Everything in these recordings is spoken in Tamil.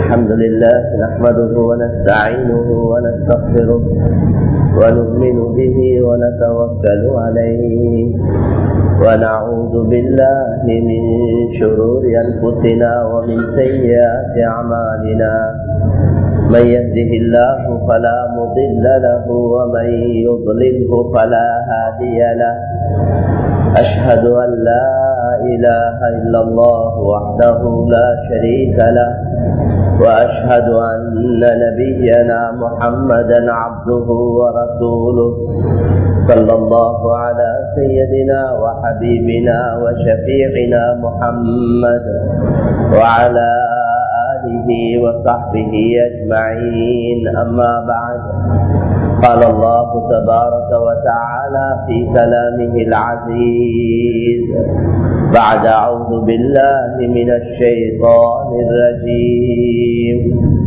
الحمد لله نحمده ونستعينه ونستغفره ونؤمن به ونتوكل عليه ونعوذ بالله من شرور أنفسنا ومن سيئات أعمالنا من يهده الله فلا مضل له ومن يضلله فلا هادي له أشهد أن لا إله إلا الله وحده لا شريك له وأشهد أن نبينا محمدا عبده ورسوله صلى الله على سيدنا وحبيبنا وشفيعنا محمد وعلى آله وصحبه أجمعين أما بعد قال الله تبارك وتعالى في كلامه العزيز بعد أعوذ بالله من الشيطان الرجيم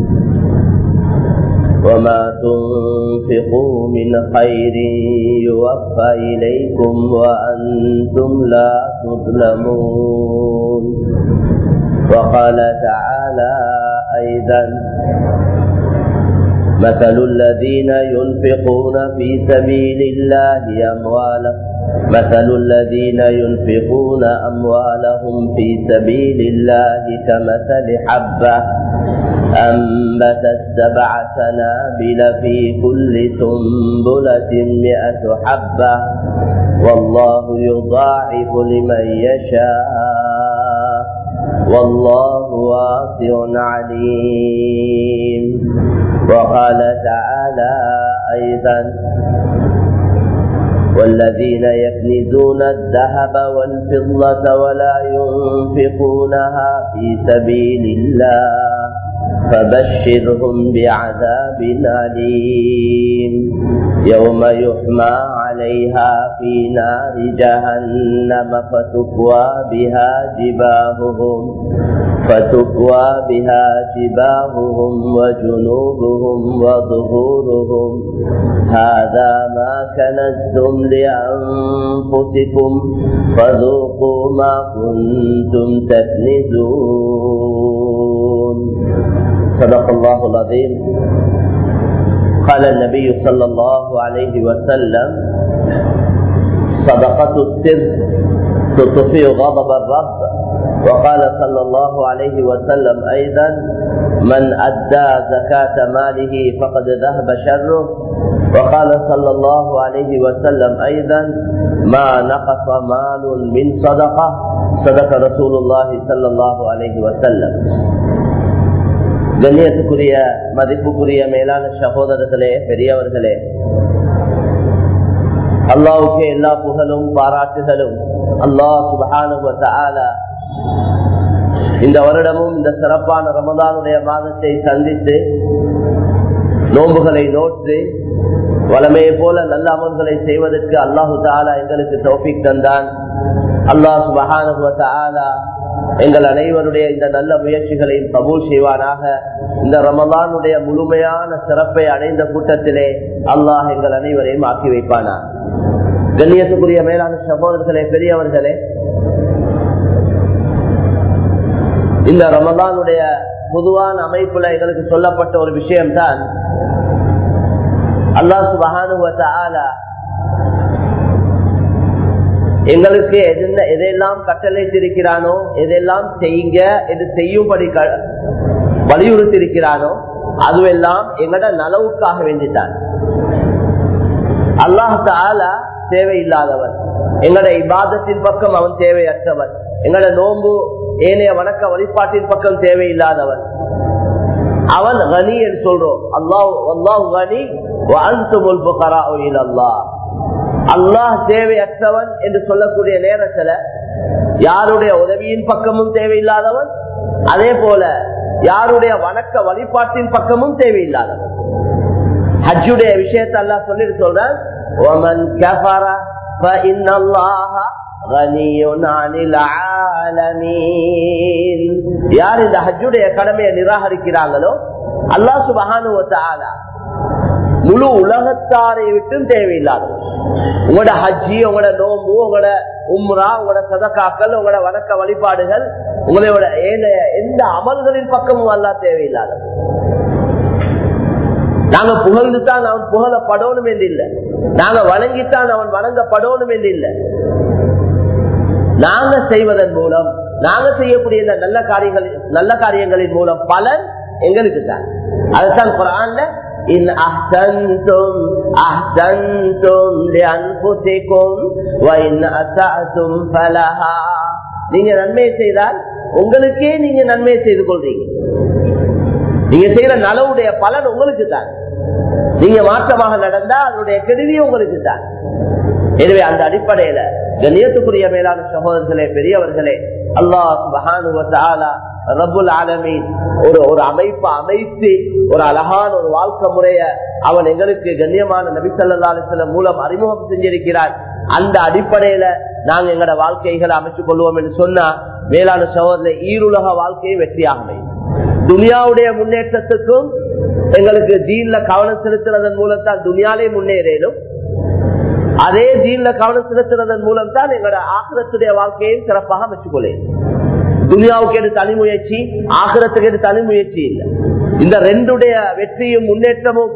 وما تنفقوا من خير يوفى إليكم وأنتم لا تظلمون وقال تعالى أيضا مثل الذين ينفقون في سبيل الله أموالهم مثل الذين ينفقون أموالهم في سبيل الله كمثل حبة أنبتت سبع سنابل في كل سنبلة مئة حبة والله يضاعف لمن يشاء والله واسع عليم وقال تعالى أيضا والذين يكنزون الذهب والفضة ولا ينفقونها في سبيل الله فبشرهم بعذاب أليم يوم يحمى عليها في نار جهنم فتكوى بها جباههم فتكوى بها جباههم وجنوبهم وظهورهم هذا ما كنزتم لأنفسكم فذوقوا ما كنتم تكنزون صدق الله العظيم قال النبي صلى الله عليه وسلم صدقة السر تطفئ غضب الرب وقال صلى الله عليه وسلم أيضا من أدى زكاة ماله فقد ذهب شره وقال صلى الله عليه وسلم أيضا ما نقص مال من صدقة صدق رسول الله صلى الله عليه وسلم கண்ணியத்துக்குரிய மதிப்புக்குரிய மேலான சகோதரர்களே பெரியவர்களே அல்லாவுக்கு எல்லா புகழும் பாராட்டுகளும் அல்லாஹ் சுபகான இந்த வருடமும் இந்த சிறப்பான ரமதானுடைய மாதத்தை சந்தித்து நோன்புகளை நோற்று வளமையை போல நல்ல அமல்களை செய்வதற்கு அல்லாஹு தாலா எங்களுக்கு தோப்பிக் தந்தான் அல்லாஹ் சுபகான எங்கள் அனைவருடைய இந்த நல்ல முயற்சிகளையும் கபூல் செய்வானாக இந்த ரமதானுடைய முழுமையான சிறப்பை அடைந்த கூட்டத்திலே அல்லாஹ் எங்கள் அனைவரையும் ஆக்கி வைப்பானா கண்ணியத்துக்குரிய மேலான சகோதரர்களே பெரியவர்களே இந்த ரமதானுடைய பொதுவான அமைப்புல எங்களுக்கு சொல்லப்பட்ட ஒரு விஷயம்தான் அல்லாஹ் சுபகானுவத்த ஆலா எங்களுக்கு எதுன எதெல்லாம் கட்டளைத்திருக்கிறானோ எதெல்லாம் செய்யுங்க எது செய்யும்படி வலியுறுத்திருக்கிறானோ அதுவெல்லாம் எங்கட நலவுக்காக வேண்டித்தான் அல்லாஹ் தாலா தேவையில்லாதவன் எங்கட இபாதத்தின் பக்கம் அவன் தேவையற்றவன் எங்கட நோம்பு ஏனைய வணக்க வழிபாட்டின் பக்கம் தேவையில்லாதவன் அவன் கனி என்று சொல்றோம் அல்லாஹ் அல்லாஹ் கனி அல்லாஹ் அல்லாஹ் தேவையற்றவன் என்று சொல்லக்கூடிய நேரத்துல யாருடைய உதவியின் பக்கமும் தேவையில்லாதவன் அதே போல யாருடைய வணக்க வழிபாட்டின் பக்கமும் தேவையில்லாதவன் ஹஜ்ஜுடைய விஷயத்தை அல்லாஹ் சொல்லிட்டு சொல்றான் யார் இந்த ஹஜ்ஜுடைய கடமையை நிராகரிக்கிறாங்களோ அல்லா சுபகானு முழு உலகத்தாரை விட்டும் தேவையில்லாதவன் உங்களோட ஹஜ்ஜி உங்களோட நோம்பு உங்களோட உம்ரா உங்களோட சதக்காக்கள் உங்களோட வணக்க வழிபாடுகள் உங்களோட ஏனைய எந்த அமல்களின் பக்கமும் அல்லா தேவையில்லாத நாங்க புகழ்ந்துதான் அவன் புகழப்படணும் என்று இல்லை நாங்க வணங்கித்தான் அவன் வணங்கப்படணும் என்று இல்லை நாங்க செய்வதன் மூலம் நாங்க செய்யக்கூடிய இந்த நல்ல காரியங்கள் நல்ல காரியங்களின் மூலம் பலன் எங்களுக்கு தான் அதுதான் குரான்ல إن أحسنتم أحسنتم لأنفسكم وإن أسأتم فلها நீங்க நன்மையை செய்தால் உங்களுக்கே நீங்க நன்மையை செய்து கொள்றீங்க நீங்க செய்யற நலவுடைய பலன் உங்களுக்கு தான் நீங்க மாற்றமாக நடந்தா அதனுடைய கெடுதி உங்களுக்கு தான் எனவே அந்த அடிப்படையில கண்ணியத்துக்குரிய மேலான சகோதரர்களே பெரியவர்களே அல்லாஹ் ரபுல் ஆலமீன் ஒரு ஒரு அமைப்பை அமைத்து ஒரு அழகான ஒரு வாழ்க்கை முறைய அவன் எங்களுக்கு கண்ணியமான நபிசல்லாஸ்ல மூலம் அறிமுகம் செஞ்சிருக்கிறார் அந்த அடிப்படையில நாங்க எங்களோட வாழ்க்கைகளை அமைச்சுக் கொள்வோம் என்று சொன்னா மேலான சகோதர ஈருலக வாழ்க்கையை வெற்றியாக துனியாவுடைய முன்னேற்றத்துக்கும் எங்களுக்கு தீன்ல கவனம் செலுத்துறதன் மூலம் தான் துனியாலே முன்னேறேனும் அதே தீன்ல கவனம் செலுத்துறதன் மூலம் தான் எங்களோட ஆசிரத்துடைய வாழ்க்கையை சிறப்பாக அமைச்சுக்கொள்ளேன் துனியாவுக்கு எடு தனி முயற்சி ஆகிரத்துக்கு எடு தனி முயற்சி இல்லை இந்த ரெண்டுடைய வெற்றியும் முன்னேற்றமும்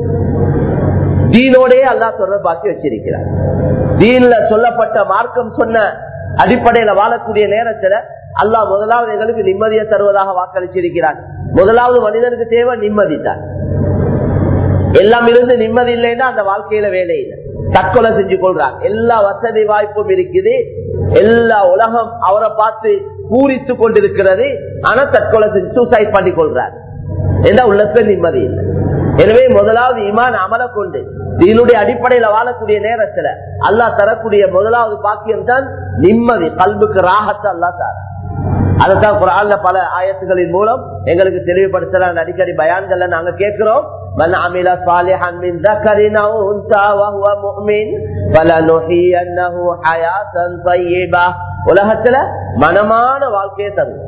தீனோடே அல்லா தொடர்பாக்கி வச்சிருக்கிறார் தீன்ல சொல்லப்பட்ட மார்க்கம் சொன்ன அடிப்படையில வாழக்கூடிய நேரத்துல அல்லா முதலாவது எங்களுக்கு நிம்மதியை தருவதாக வாக்களிச்சிருக்கிறார் முதலாவது மனிதனுக்கு தேவை நிம்மதி தான் எல்லாம் இருந்து நிம்மதி இல்லைன்னா அந்த வாழ்க்கையில வேலை இல்லை தற்கொலை செஞ்சு கொள்றார் எல்லா வசதி வாய்ப்பும் இருக்குது எல்லா உலகம் அவரை பார்த்து பூரித்து கொண்டிருக்கிறது ஆனா தற்கொலை செஞ்சு சூசைட் பண்ணி கொள்றார் எந்த உள்ளத்துல நிம்மதி இல்லை எனவே முதலாவது இமான் அமல கொண்டு இதனுடைய அடிப்படையில வாழக்கூடிய நேரத்துல அல்லாஹ் தரக்கூடிய முதலாவது பாக்கியம் தான் நிம்மதி கல்புக்கு ராகத்தை அல்லா தார அதைத்தான் குரான்ல பல ஆயத்துகளின் மூலம் எங்களுக்கு தெளிவுபடுத்தலாம் அடிக்கடி பயான்கள்ல நாங்க கேட்கிறோம் من عمل صالحا من ذكر او انثى وهو مؤمن فلنحيينه حياه طيبه உலகத்துல மனமான வாழ்க்கையை தரும்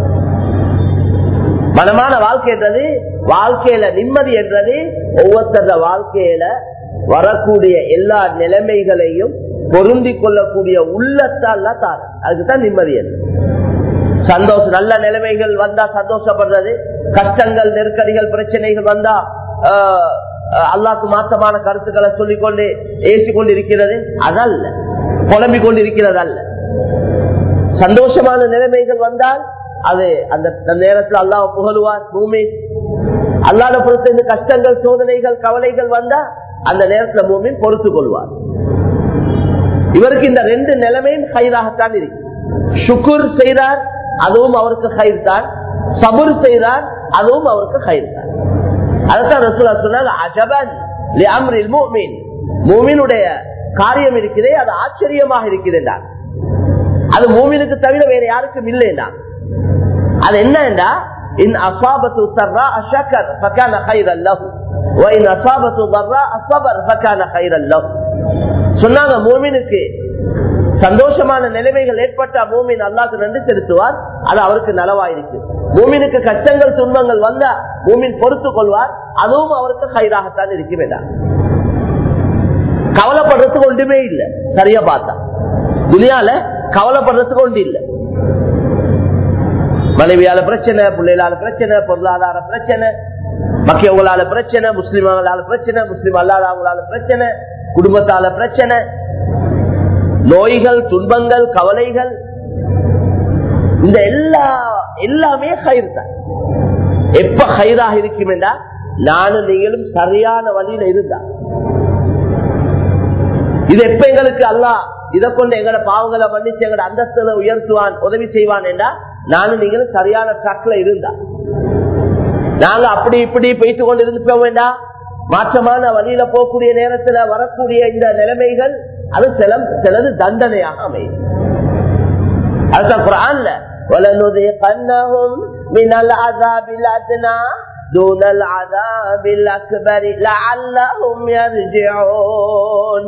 மனமான வாழ்க்கை என்றது வாழ்க்கையில நிம்மதி என்றது ஒவ்வொருத்தர வாழ்க்கையில வரக்கூடிய எல்லா நிலைமைகளையும் பொருந்தி கொள்ளக்கூடிய உள்ளத்தால் தாரு அதுக்குதான் நிம்மதி என்று சந்தோஷம் நல்ல நிலைமைகள் வந்தா சந்தோஷப்படுறது கஷ்டங்கள் நெருக்கடிகள் பிரச்சனைகள் வந்தா அல்லாக்கு மாற்றமான கருத்துக்களை சொல்லிக்கொண்டு ஏசிக் கொண்டிருக்கிறது அதல்ல புலம்பிக் கொண்டிருக்கிறது அல்ல சந்தோஷமான நிலைமைகள் வந்தால் அது அந்த நேரத்தில் அல்லாஹ் புகழுவார் பூமி அல்லாத பொறுத்த இந்த கஷ்டங்கள் சோதனைகள் கவலைகள் வந்தா அந்த நேரத்தில் பூமி பொறுத்து கொள்வார் இவருக்கு இந்த ரெண்டு நிலைமையும் ஹைராகத்தான் இருக்கு சுக்குர் செய்தார் அதுவும் அவருக்கு ஹைர் தான் சபுர் செய்தார் அதுவும் அவருக்கு ஹைர் தான் அதுதான் ரசூலா சொன்னாங்க அஜபன் மூமினுடைய காரியம் இருக்கிறதே அது ஆச்சரியமாக இருக்கிறதா அது மூமினுக்கு தவிர வேற யாருக்கும் இல்லைண்டா அது என்னண்டா இன் அசாபத்து தர்ரா அஷக்கர் ஃபகான கைரல் லஹு وإن أصابته ضراء صبر فكان خيرا له சொன்னாங்க மூமினுக்கு சந்தோஷமான நிலைமைகள் ஏற்பட்ட மூமின் அல்லாக்கு நன்றி செலுத்துவார் அது அவருக்கு நலவாயிருக்கு மூமினுக்கு கஷ்டங்கள் துன்பங்கள் வந்தா மூமின் பொறுத்து கொள்வார் அதுவும் அவருக்கு கைராகத்தான் இருக்க வேண்டாம் கவலைப்படுறதுக்கு ஒன்றுமே இல்லை சரியா பார்த்தா துனியால கவலைப்படுறதுக்கு ஒன்று இல்லை மனைவியால பிரச்சனை பிள்ளைகளால பிரச்சனை பொருளாதார பிரச்சனை மக்கியவங்களால பிரச்சனை முஸ்லிம்களால பிரச்சனை முஸ்லிம் அல்லாதவங்களால பிரச்சனை குடும்பத்தால பிரச்சனை நோய்கள் துன்பங்கள் கவலைகள் இந்த எல்லா எல்லாமே கயிறு தான் எப்ப கயிறாக இருக்கும் என்றா நானும் நீங்களும் சரியான வழியில இருந்தா இது எப்ப எங்களுக்கு அல்லா இதை கொண்டு எங்கட பாவங்களை மன்னிச்சு எங்கட அந்தஸ்துல உயர்த்துவான் உதவி செய்வான் என்றா நானும் நீங்களும் சரியான ட்ரக்ல இருந்தா நாங்க அப்படி இப்படி போயிட்டு கொண்டு இருந்து போக வேண்டாம் மாற்றமான வழியில போகக்கூடிய நேரத்துல வரக்கூடிய இந்த நிலைமைகள் அது சில சிலது தண்டனையாக அமையும் அதுதான் குரான்ல وَلَنُذِيقَنَّهُمْ مِنَ الْعَذَابِ الْأَدْنَى دُونَ الْعَذَابِ الْأَكْبَرِ لَعَلَّهُمْ يَرْجِعُونَ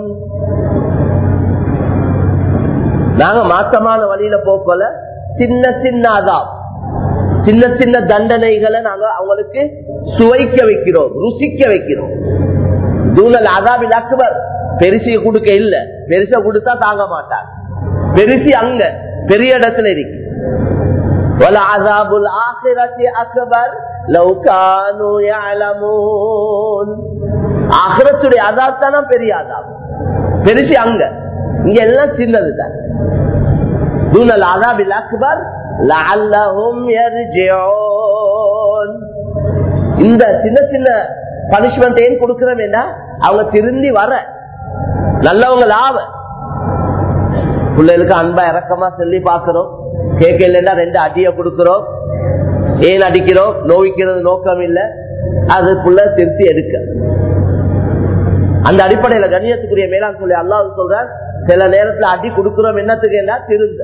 நாங்க மாற்றமான வழியில போக்கல சின்ன சின்ன அதாப் சின்ன சின்ன தண்டனைகளை நாங்க அவங்களுக்கு சுவைக்க வைக்கிறோம் ருசிக்க வைக்கிறோம் தூணல் அதாபில் அக்பர் பெருசிய கொடுக்க இல்ல பெருசா கொடுத்தா தாங்க மாட்டாங்க பெருசி அங்க பெரிய இடத்துல இருக்கு وَلَعَذَابُ الْآخِرَةِ أَكْبَرُ لَوْ كَانُوا يَعْلَمُونَ ஆகிரத்துடைய அதாப் தானே பெரிய அதாப் பெருசி அங்க இங்க எல்லாம் சின்னதுதான் தூனல் அதாபில் அக்பர் லஅல்லஹும் யர்ஜிஊன் இந்த சின்ன சின்ன பனிஷ்மெண்ட் ஏன் கொடுக்கிறோம் என்ன அவங்க திருந்தி வர நல்லவங்க லாப பிள்ளைகளுக்கு அன்பா இறக்கமா சொல்லி பாக்குறோம் கேட்கலன்னா ரெண்டு அடிய கொடுக்கிறோம் ஏன் அடிக்கிறோம் நோவிக்கிறது நோக்கம் இல்ல அது புள்ள திருத்தி எடுக்க அந்த அடிப்படையில கண்ணியத்துக்குரிய மேலாண் சொல்லி அல்லாஹ் சொல்ற சில நேரத்துல அடி கொடுக்கிறோம் என்னத்துக்கு என்ன திருந்த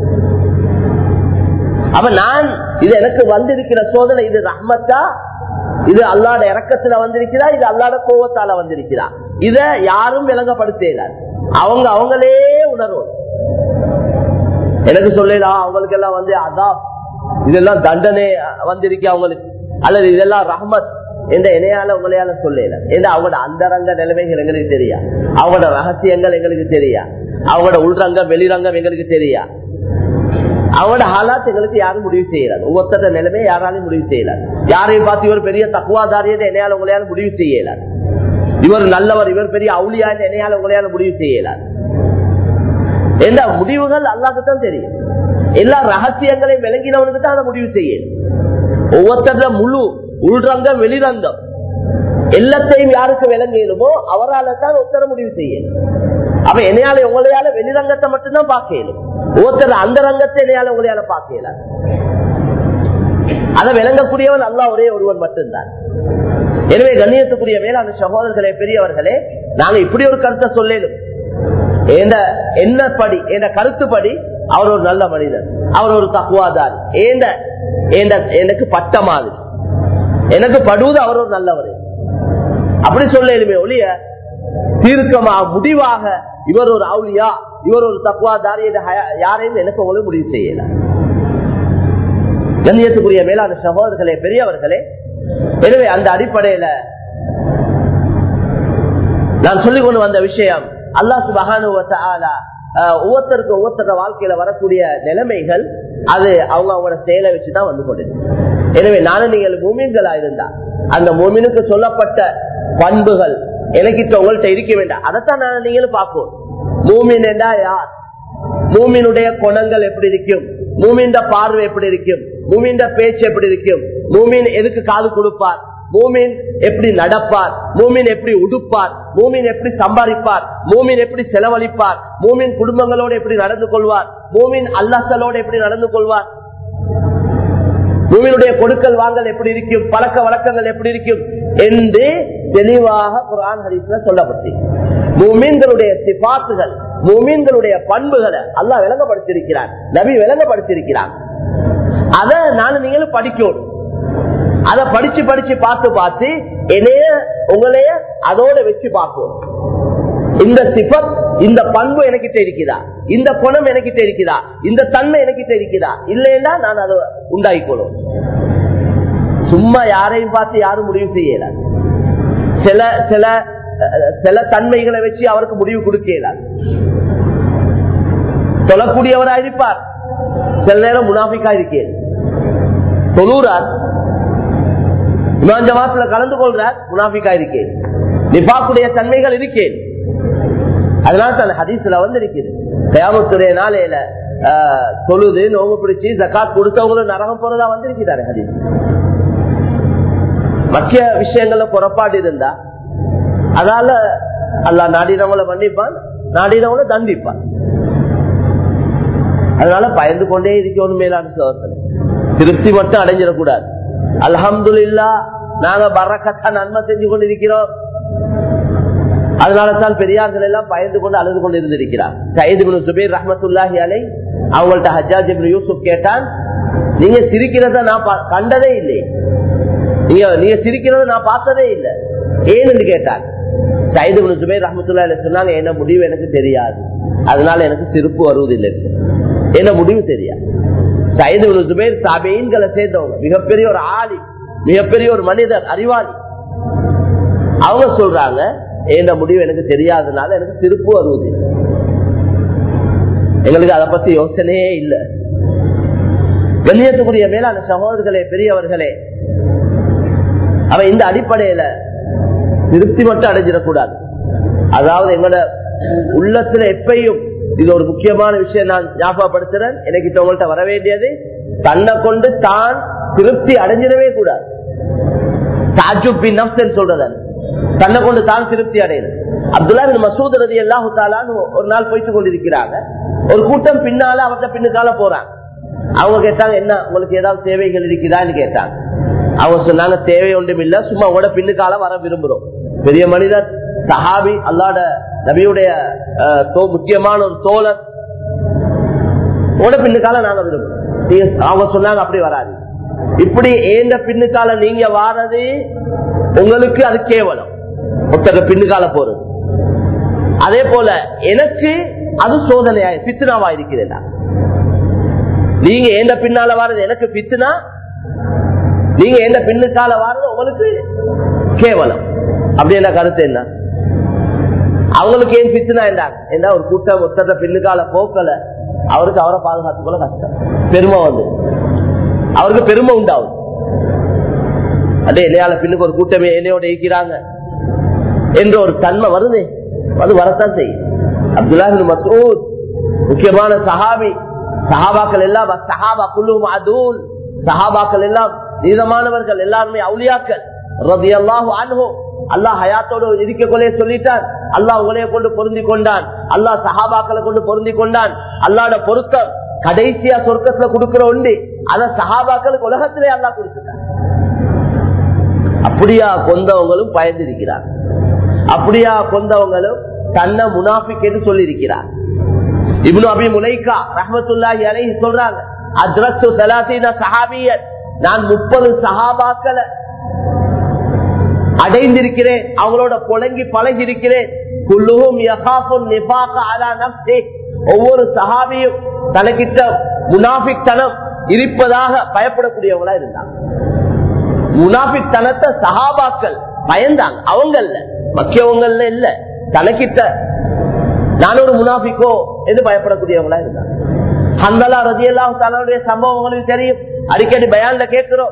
அப்ப நான் இது எனக்கு வந்திருக்கிற சோதனை இது ரஹ்மத்தா இது அல்லாட இறக்கத்துல வந்திருக்கிறா இது அல்லாட கோவத்தால வந்திருக்கிறா இத யாரும் விளங்கப்படுத்தல அவங்க அவங்களே உணர்வோம் எனக்கு சொல்லலாம் அவங்களுக்கு எல்லாம் வந்து அதான் இதெல்லாம் தண்டனை வந்திருக்கு அவங்களுக்கு அல்லது இதெல்லாம் ரஹ்மத் என்ற இணையால உங்களையால சொல்லல ஏன்னா அவங்களோட அந்தரங்க நிலைமைகள் எங்களுக்கு தெரியா அவங்களோட ரகசியங்கள் எங்களுக்கு தெரியா அவங்களோட உள்ரங்கம் வெளிரங்கம் எங்களுக்கு தெரியா அவங்களோட ஹாலாத் எங்களுக்கு யாரும் முடிவு செய்யறாரு ஒவ்வொருத்தர நிலைமை யாராலையும் முடிவு செய்யலாது யாரையும் பார்த்து இவர் பெரிய தக்குவாதாரியதை என்னையால உங்களையால முடிவு செய்யலாது இவர் நல்லவர் இவர் பெரிய அவுளியா என்னையால உங்களையால முடிவு செய்யலாது எந்த முடிவுகள் அல்லாக்கு தான் தெரியும் எல்லா ரகசியங்களையும் விளங்கினவனுக்கு தான் அதை முடிவு செய்யணும் ஒவ்வொருத்தர முழு உள்ரங்கம் வெளிரங்கம் எல்லாத்தையும் யாருக்கு விளங்கலுமோ அவரால் தான் ஒருத்தர முடிவு செய்யணும் அப்ப என்னையால உங்களையால வெளிரங்கத்தை மட்டும்தான் பார்க்கலும் ஒருத்தர் அந்த ரங்கத்தை என்னையால உங்களையால பார்க்கல அதை விளங்கக்கூடியவன் அல்லா ஒரே ஒருவன் மட்டும்தான் எனவே கண்ணியத்துக்குரிய மேலான சகோதரர்களே பெரியவர்களே நாங்க இப்படி ஒரு கருத்தை சொல்லலும் என்ன படி என்ற கருத்துப்படி அவர் ஒரு நல்ல மனிதர் அவர் ஒரு தக்குவாதார் எனக்கு பட்ட மாதிரி எனக்கு படுவது அவர் ஒரு நல்லவர் அப்படி சொல்லலுமே ஒழிய தீர்க்கமாக முடிவாக இவர் ஒரு அவுளியா இவர் ஒரு தக்குவாதாரி யாரையும் எனக்கு உங்களுக்கு முடிவு செய்யல கண்ணியத்துக்குரிய மேலான சகோதரர்களே பெரியவர்களே எனவே அந்த அடிப்படையில நான் சொல்லிக் கொண்டு வந்த விஷயம் அல்லா சுபகானு ஒவ்வொருத்தருக்கு ஒவ்வொருத்தர வாழ்க்கையில வரக்கூடிய நிலைமைகள் அது அவங்க அவங்களோட செயலை வச்சுதான் வந்து கொண்டு எனவே நானும் நீங்கள் மூமின்களா இருந்தா அந்த மூமினுக்கு சொல்லப்பட்ட பண்புகள் எனக்கு உங்கள்கிட்ட இருக்க வேண்டாம் அதைத்தான் நான் நீங்களும் பார்ப்போம் மூமின் என்றா யார் மூமினுடைய குணங்கள் எப்படி இருக்கும் மூமின் பார்வை எப்படி இருக்கும் மூமின் பேச்சு எப்படி இருக்கும் மூமின் எதுக்கு காது கொடுப்பார் மூமின் எப்படி நடப்பார் மூமின் எப்படி உடுப்பார் மூமின் எப்படி சம்பாதிப்பார் மூமின் எப்படி செலவழிப்பார் மூமின் குடும்பங்களோடு எப்படி நடந்து கொள்வார் மூமின் அல்லாசலோடு எப்படி நடந்து கொள்வார் பூமியினுடைய கொடுக்கல் வாங்கல் எப்படி இருக்கும் பழக்க வழக்கங்கள் எப்படி இருக்கும் என்று தெளிவாக குரான் ஹரிஸ்ல சொல்லப்பட்டு மூமீன்களுடைய சிபாத்துகள் மூமீன்களுடைய பண்புகளை அல்லாஹ் விளங்கப்படுத்திருக்கிறார் நபி விளங்கப்படுத்திருக்கிறார் அத நானும் நீங்களும் படிக்கணும் அத படிச்சு படிச்சு பார்த்து பார்த்து என்னைய உங்களைய அதோட வச்சு பார்ப்போம் இந்த சிபத் இந்த பண்பு எனக்கிட்ட இருக்குதா இந்த குணம் எனக்கிட்ட இருக்குதா இந்த தன்மை எனக்கிட்ட இருக்குதா இல்லைன்னா நான் அதை உண்டாக்கிக்கணும் சும்மா யாரையும் பார்த்து யாரும் முடிவு செய்யல சில சில சில தன்மைகளை வச்சு அவருக்கு முடிவு கொடுக்கல சொல்லக்கூடியவரா இருப்பார் சில நேரம் முனாபிக்கா இருக்கேன் தொழுறார் இமான் ஜமாத்துல கலந்து கொள்றார் முனாபிக்கா இருக்கேன் நிபாக்குடைய தன்மைகள் இருக்கேன் அதனால தான் ஹதீஸ்ல வந்து இருக்குது கயாமத்துடைய நாளையில தொழுது நோவு பிடிச்சி ஜக்காத் கொடுத்தவங்களும் நரகம் போறதா வந்திருக்கிறாரு ஹதீஸ் மத்திய விஷயங்கள்ல புறப்பாடு இருந்தா அதால அல்லா நாடினவங்களை மன்னிப்பான் நாடினவங்களை தண்டிப்பான் அதனால பயந்து கொண்டே இருக்கணும் மேலான சோதனை திருப்தி மட்டும் அடைஞ்சிடக்கூடாது அலமது இல்லா நாங்க பறக்கத்தா நன்மை செஞ்சு கொண்டு இருக்கிறோம் அதனாலதான் பெரியார்கள் எல்லாம் பயந்து கொண்டு அழுது கொண்டு இருந்திருக்கிறார் சயிது சுபீர் ரஹமத்துல்லாஹி அலை அவங்கள்ட்ட ஹஜாஜ் யூசுப் கேட்டான் நீங்க சிரிக்கிறத நான் கண்டதே இல்லை நீங்க நீங்க சிரிக்கிறத நான் பார்த்ததே இல்லை ஏன்னு கேட்டான் சயிது சுபீர் ரஹமத்துல்லா சொன்னாங்க என்ன முடிவு எனக்கு தெரியாது அதனால எனக்கு சிரிப்பு வருவதில்லை என்ன முடிவு தெரியாது சயிது சுபேர் சாபீன்களை சேர்ந்தவங்க மிகப்பெரிய ஒரு ஆளி மிகப்பெரிய ஒரு மனிதர் அறிவாளி அவங்க சொல்றாங்க ஏண்ட முடிவு எனக்கு தெரியாதனால எனக்கு திருப்பு வருவது எங்களுக்கு அதை பத்தி யோசனையே இல்லை கண்ணியத்துக்குரிய மேலான சகோதரர்களே பெரியவர்களே அவ இந்த அடிப்படையில திருப்தி மட்டும் அடைஞ்சிடக்கூடாது அதாவது எங்களோட உள்ளத்துல எப்பையும் இது ஒரு முக்கியமான விஷயம் நான் ஞாபகப்படுத்துறேன் எனக்கு உங்கள்கிட்ட வர வேண்டியது தன்னை கொண்டு தான் திருப்தி அடைஞ்சிடவே கூடாது சொல்றது தன்னை கொண்டு தான் திருப்தி அடையணும் அப்துல்லா மசூத் ரதி அல்லாஹு தாலான்னு ஒரு நாள் போயிட்டு கொண்டிருக்கிறாங்க ஒரு கூட்டம் பின்னால அவர்கிட்ட பின்னுக்கால போறாங்க அவங்க கேட்டாங்க என்ன உங்களுக்கு ஏதாவது தேவைகள் இருக்குதான்னு கேட்டாங்க அவங்க சொன்னாங்க தேவை ஒன்றும் இல்ல சும்மா உங்களோட பின்னுக்கால வர விரும்புறோம் பெரிய மனிதர் சஹாபி அல்லாட நபியுடைய முக்கியமான ஒரு தோழர் உங்களோட பின்னுக்கால நாங்க விரும்புறோம் அவங்க சொன்னாங்க அப்படி வராது இப்படி ஏந்த பின்னுக்கால நீங்க வாரது உங்களுக்கு அது கேவலம் ஒருத்தர பின்னுக்கால போறது அதே போல எனக்கு அது சோதனையா பித்னாவா இருக்கிறதா நீங்க ஏந்த பின்னால வாரது எனக்கு பித்துனா நீங்க எந்த பின்னுக்கால வாரது உங்களுக்கு கேவலம் அப்படி என்ன கருத்து என்ன அவங்களுக்கு ஏன் பிச்சுனா என்றாங்க என்ன ஒரு கூட்டம் ஒத்தத்தை பின்னுக்கால போக்கல அவருக்கு அவரை பாதுகாத்துக்கொள்ள கஷ்டம் பெருமை வந்து அவருக்கு பெருமை உண்டாகும் அதே இல்லையால பின்னுக்கு ஒரு கூட்டமே என்னையோட இருக்கிறாங்க என்ற ஒரு தன்மை வருது அது வரத்தான் செய்யும் அப்துல்லா மசூத் முக்கியமான சஹாபி சஹாபாக்கள் எல்லாம் சஹாபா குல்லும் அதூல் சஹாபாக்கள் எல்லாம் நீதமானவர்கள் எல்லாருமே அவுளியாக்கள் ரதி அல்லாஹு அனுகோ அல்லாஹ் ஹயாத்தோடு இருக்கக்கொள்ளே சொல்லிட்டான் அல்லாஹ் உங்களைய கொண்டு பொருந்தி கொண்டான் அல்லாஹ் சஹாபாக்களை கொண்டு பொருந்தி கொண்டான் அல்லாட பொருத்தம் கடைசியா சொர்க்கத்துல கொடுக்கிற உண்டு அத சஹாபாக்களுக்கு உலகத்திலே அல்லாஹ் கொடுத்துட்டான் அப்படியா கொண்டவங்களும் பயந்திருக்கிறார் அப்படியா கொண்டவங்களும் தன்னை முனாஃபிக் என்று சொல்லி இருக்கிறார் இப்னு அபி முலைக்கா ரஹமத்துல்லாஹி அலைஹி சொல்றாங்க அத்ரத்து சலாசீன சஹாபியன் நான் முப்பது சஹாபாக்களை அடைந்திருக்கிறேன் அவங்களோட புழங்கி பழகி இருக்கிறேன் ஒவ்வொரு சஹாபியும் தனக்கிட்ட முனாபிக் தனம் இருப்பதாக பயப்படக்கூடியவங்களா இருந்தாங்க முனாபிக் தனத்தை சஹாபாக்கள் பயந்தாங்க அவங்கல்ல மக்கியவங்கல்ல இல்ல தனக்கிட்ட நான் ஒரு முனாபிக்கோ என்று பயப்படக்கூடியவங்களா இருந்தாங்க ஹந்தலா ரதியெல்லாம் தன்னுடைய சம்பவங்களும் தெரியும் அடிக்கடி பயான்ல கேட்கிறோம்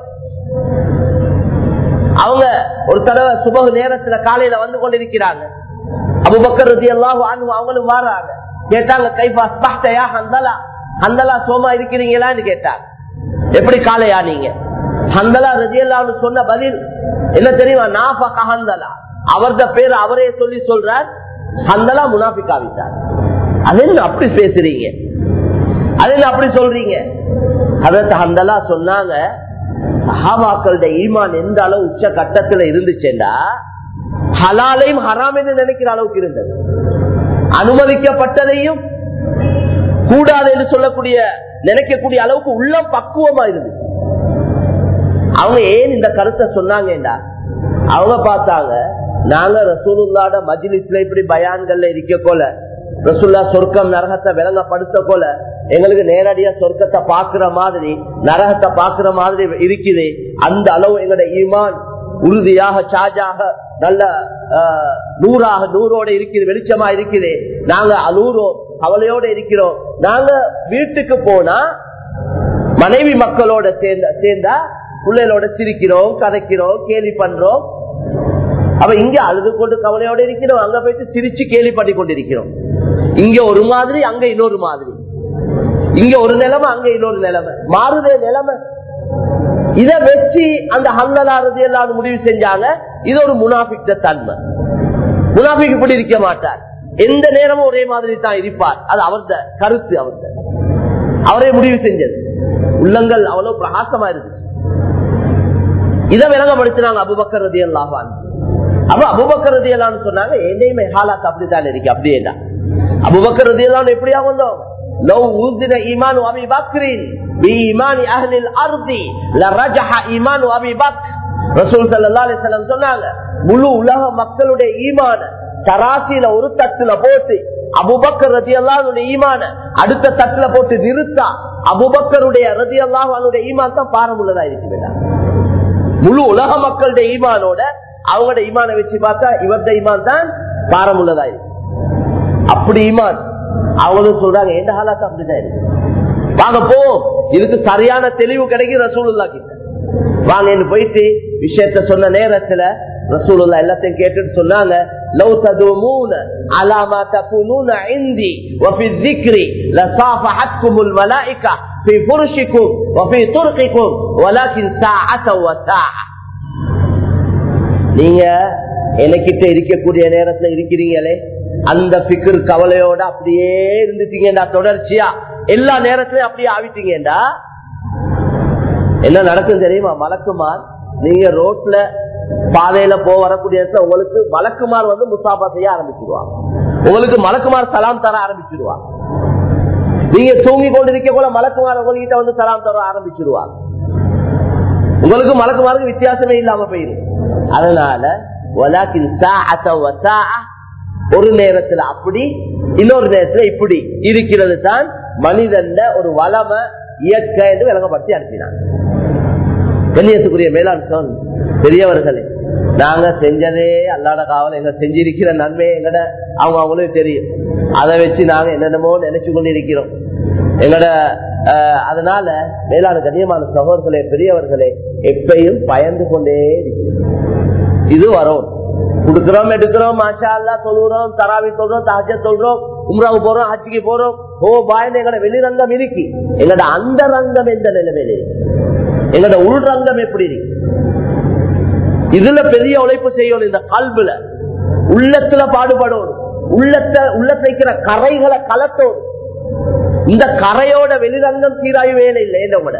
அவங்க ஒரு தடவை சுப நேரத்துல காலையில வந்து கொண்டிருக்கிறாங்க அபுபக்கர் ரதி எல்லாம் அவங்களும் வாராங்க கேட்டாங்க கைபா ஸ்பஷ்டையா ஹந்தலா ஹந்தலா சோமா இருக்கிறீங்களான்னு கேட்டாங்க எப்படி காலையா நீங்க ஹந்தலா ரதி எல்லாம் சொன்ன பதில் என்ன தெரியுமா நாபா ஹந்தலா அவர்த பேர் அவரே சொல்லி சொல்றார் ஹந்தலா முனாபிக்காவிட்டார் அது என்ன அப்படி பேசுறீங்க அது என்ன அப்படி சொல்றீங்க அதற்கு ஹந்தலா சொன்னாங்க சஹாபாக்களுடைய ஈமான் எந்த அளவு உச்ச கட்டத்துல இருந்துச்சுண்டா ஹலாலையும் ஹராம் என்று நினைக்கிற அளவுக்கு இருந்தது அனுமதிக்கப்பட்டதையும் கூடாது என்று சொல்லக்கூடிய நினைக்கக்கூடிய அளவுக்கு உள்ள பக்குவமா இருந்துச்சு அவங்க ஏன் இந்த கருத்தை சொன்னாங்கடா அவங்க பார்த்தாங்க நாங்க ரசூலுல்லாட மஜிலிஸ்ல இப்படி பயான்கள்ல இருக்க போல ரசூல்லா சொர்க்கம் நரகத்தை விளங்கப்படுத்த போல எங்களுக்கு நேரடியா சொர்க்கத்தை பாக்குற மாதிரி நரகத்தை பாக்குற மாதிரி இருக்குது அந்த அளவு எங்களோட ஈமான் உறுதியாக சாஜாக நல்ல நூறாக நூறோட இருக்குது வெளிச்சமா இருக்குது நாங்க அலூரோ கவலையோட இருக்கிறோம் நாங்க வீட்டுக்கு போனா மனைவி மக்களோட சேர்ந்த சேர்ந்தா பிள்ளைகளோட சிரிக்கிறோம் கதைக்கிறோம் கேலி பண்றோம் அவ இங்க அழுது கொண்டு கவலையோட இருக்கிறோம் அங்க போயிட்டு சிரிச்சு கேலி பண்ணி கொண்டிருக்கிறோம் இங்க ஒரு மாதிரி அங்க இன்னொரு மாதிரி இங்க ஒரு நிலைமை அங்க இன்னொரு நிலைமை மாறுதே நிலைமை இத வச்சு அந்த ஹல்லலாரது எல்லாம் முடிவு செஞ்சாங்க இது ஒரு முனாபிக்க தன்மை முனாபிக் இப்படி இருக்க மாட்டார் எந்த நேரமும் ஒரே மாதிரி தான் இருப்பார் அது அவர்த கருத்து அவர்த அவரே முடிவு செஞ்சது உள்ளங்கள் அவ்வளவு பிரகாசமா இருந்துச்சு இதை விளங்கப்படுத்தினாங்க அபுபக்கர் ரதி அல்லாஹான் அப்ப அபுபக்கர் ரதி எல்லாம் சொன்னாங்க என்னையுமே ஹாலாத் அப்படித்தான் இருக்கு அப்படியேடா அபுபக்கர் ரதி எல்லாம் எப்படியா வந்தோம் لو وزن ايمان ابي بكر بايمان اهل الارض لرجح ايمان ابي بكر ரசூல் சல்லா அலிசல்லம் சொன்னாங்க முழு உலக மக்களுடைய ஈமான தராசியில ஒரு தட்டுல போட்டு அபுபக்கர் ரதி அல்லாஹனுடைய ஈமான அடுத்த தட்டுல போட்டு நிறுத்தா அபுபக்கருடைய ரதி அல்லாஹனுடைய ஈமான் தான் பாரமுள்ளதா இருக்கு முழு உலக மக்களுடைய ஈமானோட அவங்களோட ஈமான வச்சு பார்த்தா இவருடைய ஈமான் தான் பாரம் உள்ளதா இருக்கு அப்படி ஈமான் அவங்களும் சொல்றாங்க எந்த ஹாலாத்து அப்படிதான் இருக்கு வாங்க போ இதுக்கு சரியான தெளிவு கிடைக்கும் ரசூலுல்லா கிட்ட வாங்க என்று போயிட்டு விஷயத்த சொன்ன நேரத்துல ரசூலுல்லா எல்லாத்தையும் கேட்டுட்டு சொன்னாங்க لو تدومون على ما تكونون عندي وفي الذكر لصافحتكم الملائكة في فرشكم وفي طرقكم ولكن ساعة وساعة நீங்க எனக்கிட்ட இருக்கக்கூடிய நேரத்துல இருக்கிறீங்களே அந்த பிக்கர் கவலையோட அப்படியே இருந்துட்டீங்கடா தொடர்ச்சியா எல்லா நேரத்திலயும் அப்படியே ஆவிட்டீங்கடா என்ன நடக்கும் தெரியுமா மலக்குமார் நீங்க ரோட்ல பாதையில போ வரக்கூடிய இடத்துல உங்களுக்கு மலக்குமார் வந்து முசாபா செய்ய ஆரம்பிச்சிருவாங்க உங்களுக்கு மலக்குமார் சலாம் தர ஆரம்பிச்சிருவாங்க நீங்க தூங்கி கொண்டிருக்க கூட மலக்குமார் உங்ககிட்ட வந்து சலாம் தர ஆரம்பிச்சிருவாங்க உங்களுக்கு மலக்குமாருக்கு வித்தியாசமே இல்லாம போயிடும் அதனால வலாக்கின் சாஅத்த வசாஅ ஒரு நேரத்துல அப்படி இன்னொரு நேரத்துல இப்படி இருக்கிறது தான் மனிதன் ஒரு வளம இயற்கை என்று விளங்கப்படுத்தி அனுப்பினான் கண்ணியத்துக்குரிய மேலாண் சொல் பெரியவர்களே நாங்க செஞ்சதே அல்லாட காவல் எங்க செஞ்சிருக்கிற நன்மை எங்கட அவங்க அவங்களுக்கு தெரியும் அதை வச்சு நாங்க என்னென்னமோ நினைச்சு கொண்டு இருக்கிறோம் எங்கட அஹ், அதனால மேலான கண்ணியமான சகோதரர்களே பெரியவர்களே எப்பையும் பயந்து கொண்டே இருக்கிறோம் இது வரும் கொடுக்கிறோம் எடுக்கிறோம் மாஷா அல்லா சொல்லுறோம் தராவி சொல்றோம் தாஜ சொல்றோம் உம்ராவு போறோம் ஆட்சிக்கு போறோம் ஓ பாயந்த எங்கட வெளிரங்கம் இருக்கு எங்கட அந்த ரங்கம் எந்த நிலைமையில இருக்கு எங்கட உள்ரங்கம் எப்படி இருக்கு இதுல பெரிய உழைப்பு செய்யணும் இந்த கல்புல உள்ளத்துல பாடுபடணும் உள்ளத்தை உள்ளத்துல இருக்கிற கரைகளை கலட்டணும் இந்த கரையோட வெளிரங்கம் சீராய் வேலை இல்லை என்னோட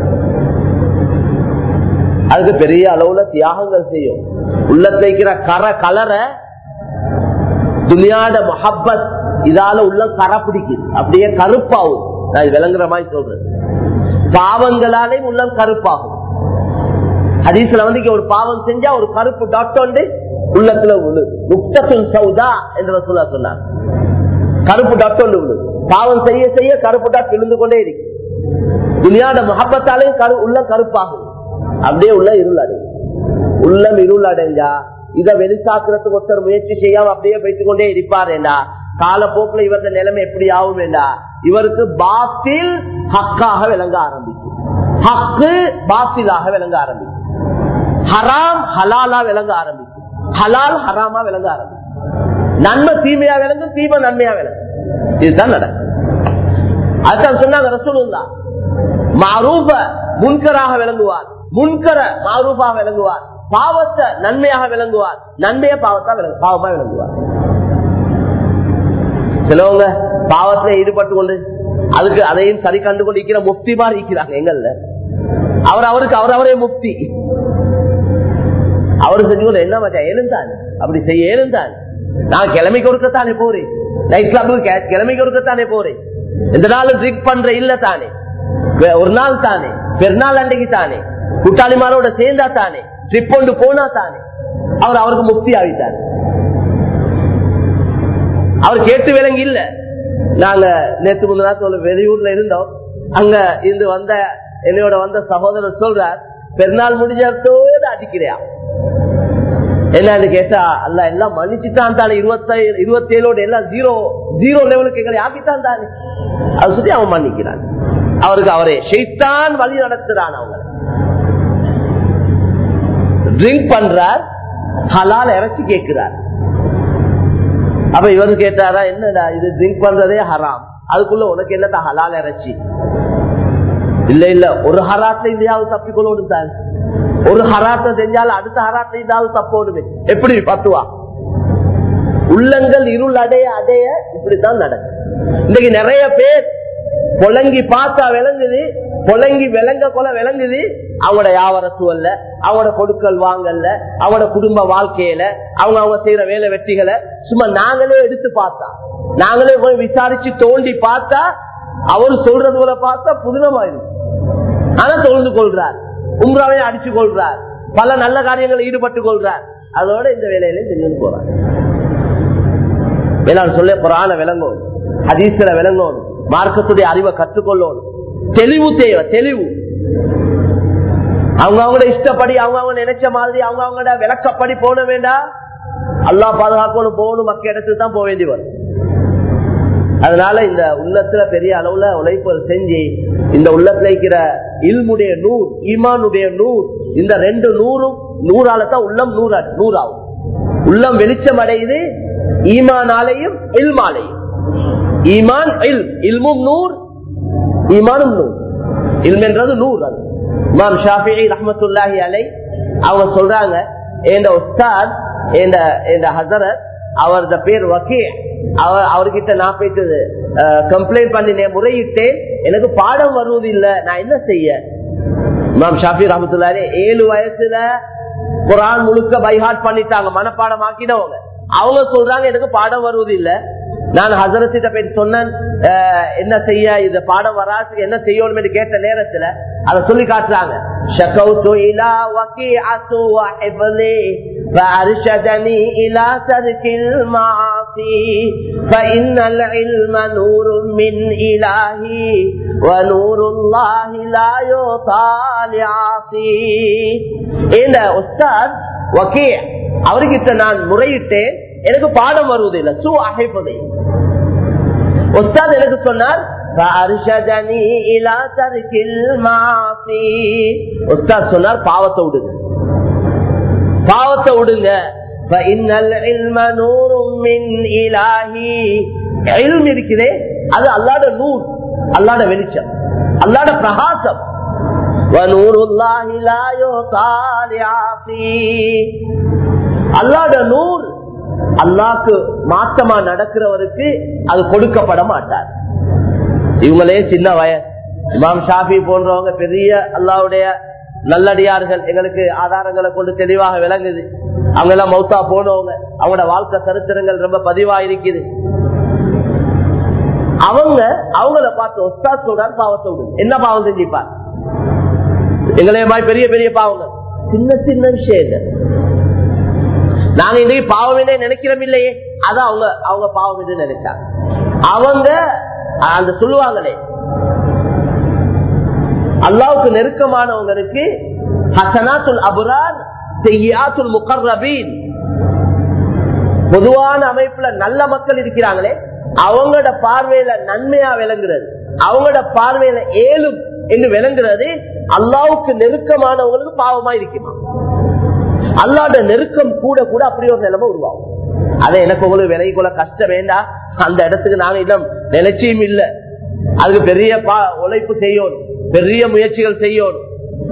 அதுக்கு பெரிய அளவுல தியாகங்கள் செய்யும் உள்ளத்துல இருக்கிற கரை கலரை துனியாட மொஹப்பத் இதால உள்ள கரை பிடிக்குது அப்படியே கருப்பாகும் நான் இது விளங்குற மாதிரி சொல்றேன் பாவங்களாலே உள்ளம் கருப்பாகும் ஹதீஸ்ல வந்து இங்க ஒரு பாவம் செஞ்சா ஒரு கருப்பு டாட் வந்து உள்ளத்துல விழு முக்தத்துல் சௌதா என்று சொல்ல சொன்னார் கருப்பு டாட் ஒன்று விழு பாவம் செய்ய செய்ய கருப்பு டாட் விழுந்து கொண்டே இருக்கு துனியாட மகப்பத்தாலையும் கரு உள்ள கருப்பாகும் அப்படியே உள்ள இருள் அடையும் உள்ளம் இருள் அடைஞ்சா இத வெளிசாக்குறதுக்கு ஒருத்தர் முயற்சி செய்யாம அப்படியே போயிட்டு கொண்டே இருப்பாரேண்டா காலப்போக்கில் இவரது நிலைமை எப்படி ஆகும் வேண்டா இவருக்கு பாத்தில் ஹக்காக விளங்க ஆரம்பிக்கும் ஹக்கு பாத்திலாக விளங்க ஆரம்பிக்கும் ஹராம் ஹலாலா விளங்க ஆரம்பிக்கும் ஹலால் ஹராமா விளங்க ஆரம்பிக்கும் நன்மை தீமையா விளங்கும் தீமை நன்மையா விளங்கும் இதுதான் நடக்கும் அதுதான் சொன்னாங்க ரசூலுல்லா மாரூப முன்கராக விளங்குவார் முன்கர மாரூபாக விளங்குவார் பாவத்தை நன்மையாக விளங்குவார் நன்மைய பாவத்தா விளங்கு பாவமா விளங்குவார் சிலவங்க பாவத்துல ஈடுபட்டு கொண்டு அதுக்கு அதையும் சரி கண்டு கொண்டு இருக்கிற முக்தி மாதிரி இருக்கிறாங்க எங்கல்ல அவர் அவருக்கு அவர் அவரே முக்தி அவரு செஞ்சு கொண்டு என்ன மச்சா எழுந்தான் அப்படி செய்ய எழுந்தான் நான் கிழமை கொடுக்கத்தானே போறேன் நைட் கிளப்புக்கு கிழமை கொடுக்கத்தானே போறேன் இந்த நாள் ட்ரிக் பண்ற இல்ல தானே வே- ஒரு நாள் தானே பெருநாள் அன்றைக்கு தானே கூட்டாளிமாரோட சேர்ந்தா தானே ட்ரிப் கொண்டு போனா தானே அவர் அவருக்கு முக்தி ஆகிட்டார் அவர் கேட்டு விலங்கி இல்ல நாங்க நேற்று முந்தா சொல்ல வெளியூர்ல இருந்தோம் அங்க இருந்து வந்த என்னையோட வந்த சகோதரர் சொல்றார் பெருநாள் முடிஞ்சதோடு அடிக்கிறியா என்னன்னு கேட்டா அல்ல எல்லாம் மன்னிச்சுட்டான் தானே இருபத்தி இருபத்தி ஏழோட எல்லாம் ஜீரோ ஜீரோ லெவலுக்கு எங்களை ஆக்கிட்டான் தானே அதை சுத்தி அவன் மன்னிக்கிறான் அவருக்கு அவரே ஷெய்தான் வழி நடத்துறான் அவங்க ட்ரிங்க் பண்றார் ஹலால் இறைச்சி கேட்கிறார் அப்ப இவரு கேட்டாரா என்னடா இது ட்ரிங்க் பண்றதே ஹராம் அதுக்குள்ள உனக்கு என்னடா ஹலால் இறைச்சி இல்ல இல்ல ஒரு ஹராத்தை இந்தியாவது தப்பிக்கொள்ளணும் தான் ஒரு ஹராத்தை செஞ்சாலும் அடுத்த ஹராத்தை இதாவது தப்போடுமே எப்படி பத்துவா உள்ளங்கள் இருள் அடைய அடைய இப்படித்தான் நடக்கும் இன்னைக்கு நிறைய பேர் பொலங்கி பார்த்தா விளங்குது பொலங்கி விளங்க கொல விளங்குது அவங்களோட வியாபார சூழல்ல அவங்களோட கொடுக்கல் வாங்கல்ல அவங்களோட குடும்ப வாழ்க்கையில அவங்க அவங்க செய்யற வேலை வெட்டிகளை சும்மா நாங்களே எடுத்து பார்த்தா நாங்களே போய் விசாரிச்சு தோண்டி பார்த்தா அவர் சொல்றது போல பார்த்தா புதினமாயிடும் ஆனா தொழுந்து கொள்றார் உம்ராவையும் அடிச்சு கொள்றார் பல நல்ல காரியங்கள் ஈடுபட்டு கொள்றார் அதோட இந்த வேலையில செஞ்சு போறார் வேளாண் சொல்ல குரான விளங்கணும் ஹதீஸ்ல விளங்கணும் மார்க்கத்துடைய அறிவை கற்றுக்கொள்ளணும் தெளிவு தேவை தெளிவு அவங்க அவங்களோட இஷ்டப்படி அவங்க அவங்க நினைச்ச மாதிரி அவங்க அவங்களோட விளக்கப்படி போன வேண்டாம் அல்லா பாதுகாக்கணும் போகணும் மக்க இடத்துக்கு தான் போக வேண்டி வரும் அதனால இந்த உள்ளத்துல பெரிய அளவுல உழைப்பு செஞ்சு இந்த உள்ளத்துல இருக்கிற இல்முடைய நூறு ஈமானுடைய நூறு இந்த ரெண்டு நூறும் நூறால தான் உள்ளம் நூறா நூறாகும் உள்ளம் வெளிச்சம் அடையுது ஈமானாலையும் இல்மாலையும் ஈமான் இல் இல்மும் நூர் ஈமானும் நூர் இல்ம் என்றது நூறு அது இமாம் ஷாஃபி ரஹமத்துல்லாஹி அலை அவங்க சொல்றாங்க என் உஸ்தாத் என் ஹசரத் அவரது பேர் வக்கே அவர் அவர்கிட்ட நான் போயிட்டு கம்ப்ளைண்ட் பண்ணினேன் முறையிட்டேன் எனக்கு பாடம் வருவது இல்ல நான் என்ன செய்ய இமாம் ஷாஃபி ரஹமத்துல்லாலே ஏழு வயசுல குரான் முழுக்க பைஹாட் பண்ணிட்டாங்க மனப்பாடம் ஆக்கினவங்க அவங்க சொல்றாங்க எனக்கு பாடம் வருவது இல்ல நான் ஹசரத்திட்ட போயிட்டு சொன்னேன் என்ன செய்ய இந்த பாடம் வராதுக்கு என்ன செய்யணும் கேட்ட நேரத்துல அதை சொல்லி காட்டுறாங்க فأرشدني إلى ترك المعاصي فإن العلم نور من إلهي ونور الله لا يعطى لعاصي இந்த உஸ்தாத் வக்கே அவர்கிட்ட நான் முறையிட்டேன் எனக்கு பாடம் வருவதில்லை சு அகைப்பதை உஸ்தாத் எனக்கு சொன்னார் உஸ்தாத் சொன்னார் பாவத்தை விடுங்க பாவத்தை விடுங்க இருக்குதே அது அல்லாட நூல் அல்லாட வெளிச்சம் அல்லாட பிரகாசம் அல்லாட நூல் அல்லாக்கு மாற்றமா நடக்கிறவருக்கு அது கொடுக்கப்பட மாட்டார் இவங்களே சின்ன வயசு இமாம் ஷாஃபி போன்றவங்க பெரிய அல்லாவுடைய நல்லடியார்கள் எங்களுக்கு ஆதாரங்களை கொண்டு தெளிவாக விளங்குது அவங்க எல்லாம் மௌத்தா போனவங்க அவங்களோட வாழ்க்கை சரித்திரங்கள் ரொம்ப பதிவா இருக்குது அவங்க அவங்கள பார்த்து ஒஸ்தா சொல்றாரு பாவத்தை விடுங்க என்ன பாவம் செஞ்சிப்பார் எங்களே மாதிரி பெரிய பெரிய பாவங்கள் சின்ன சின்ன விஷயம் இல்லை நாங்க இன்றைக்கு பாவம் நினைக்கிறோம் இல்லையே அதான் அவங்க அவங்க பாவம் என்று நினைச்சாங்க அவங்க அந்த சொல்லுவாங்களே அல்லாவுக்கு நெருக்கமானவங்களுக்கு ஹசனாத்துல் அபுரான் செய்யாத்துல் முகர்ரபீன் பொதுவான அமைப்புல நல்ல மக்கள் இருக்கிறாங்களே அவங்களோட பார்வையில நன்மையா விளங்குறது அவங்களோட பார்வையில ஏழும் என்று விளங்குறது அல்லாவுக்கு நெருக்கமானவங்களுக்கு பாவமா இருக்குமா அல்லாட நெருக்கம் கூட கூட அப்படி ஒரு நிலைமை உருவாகும் அதை எனக்கு உங்களுக்கு விலை கொள்ள கஷ்டம் வேண்டாம் அந்த இடத்துக்கு நாங்க இன்னும் நினைச்சியும் இல்லை அதுக்கு பெரிய உழைப்பு செய்யணும் பெரிய முயற்சிகள் செய்யணும்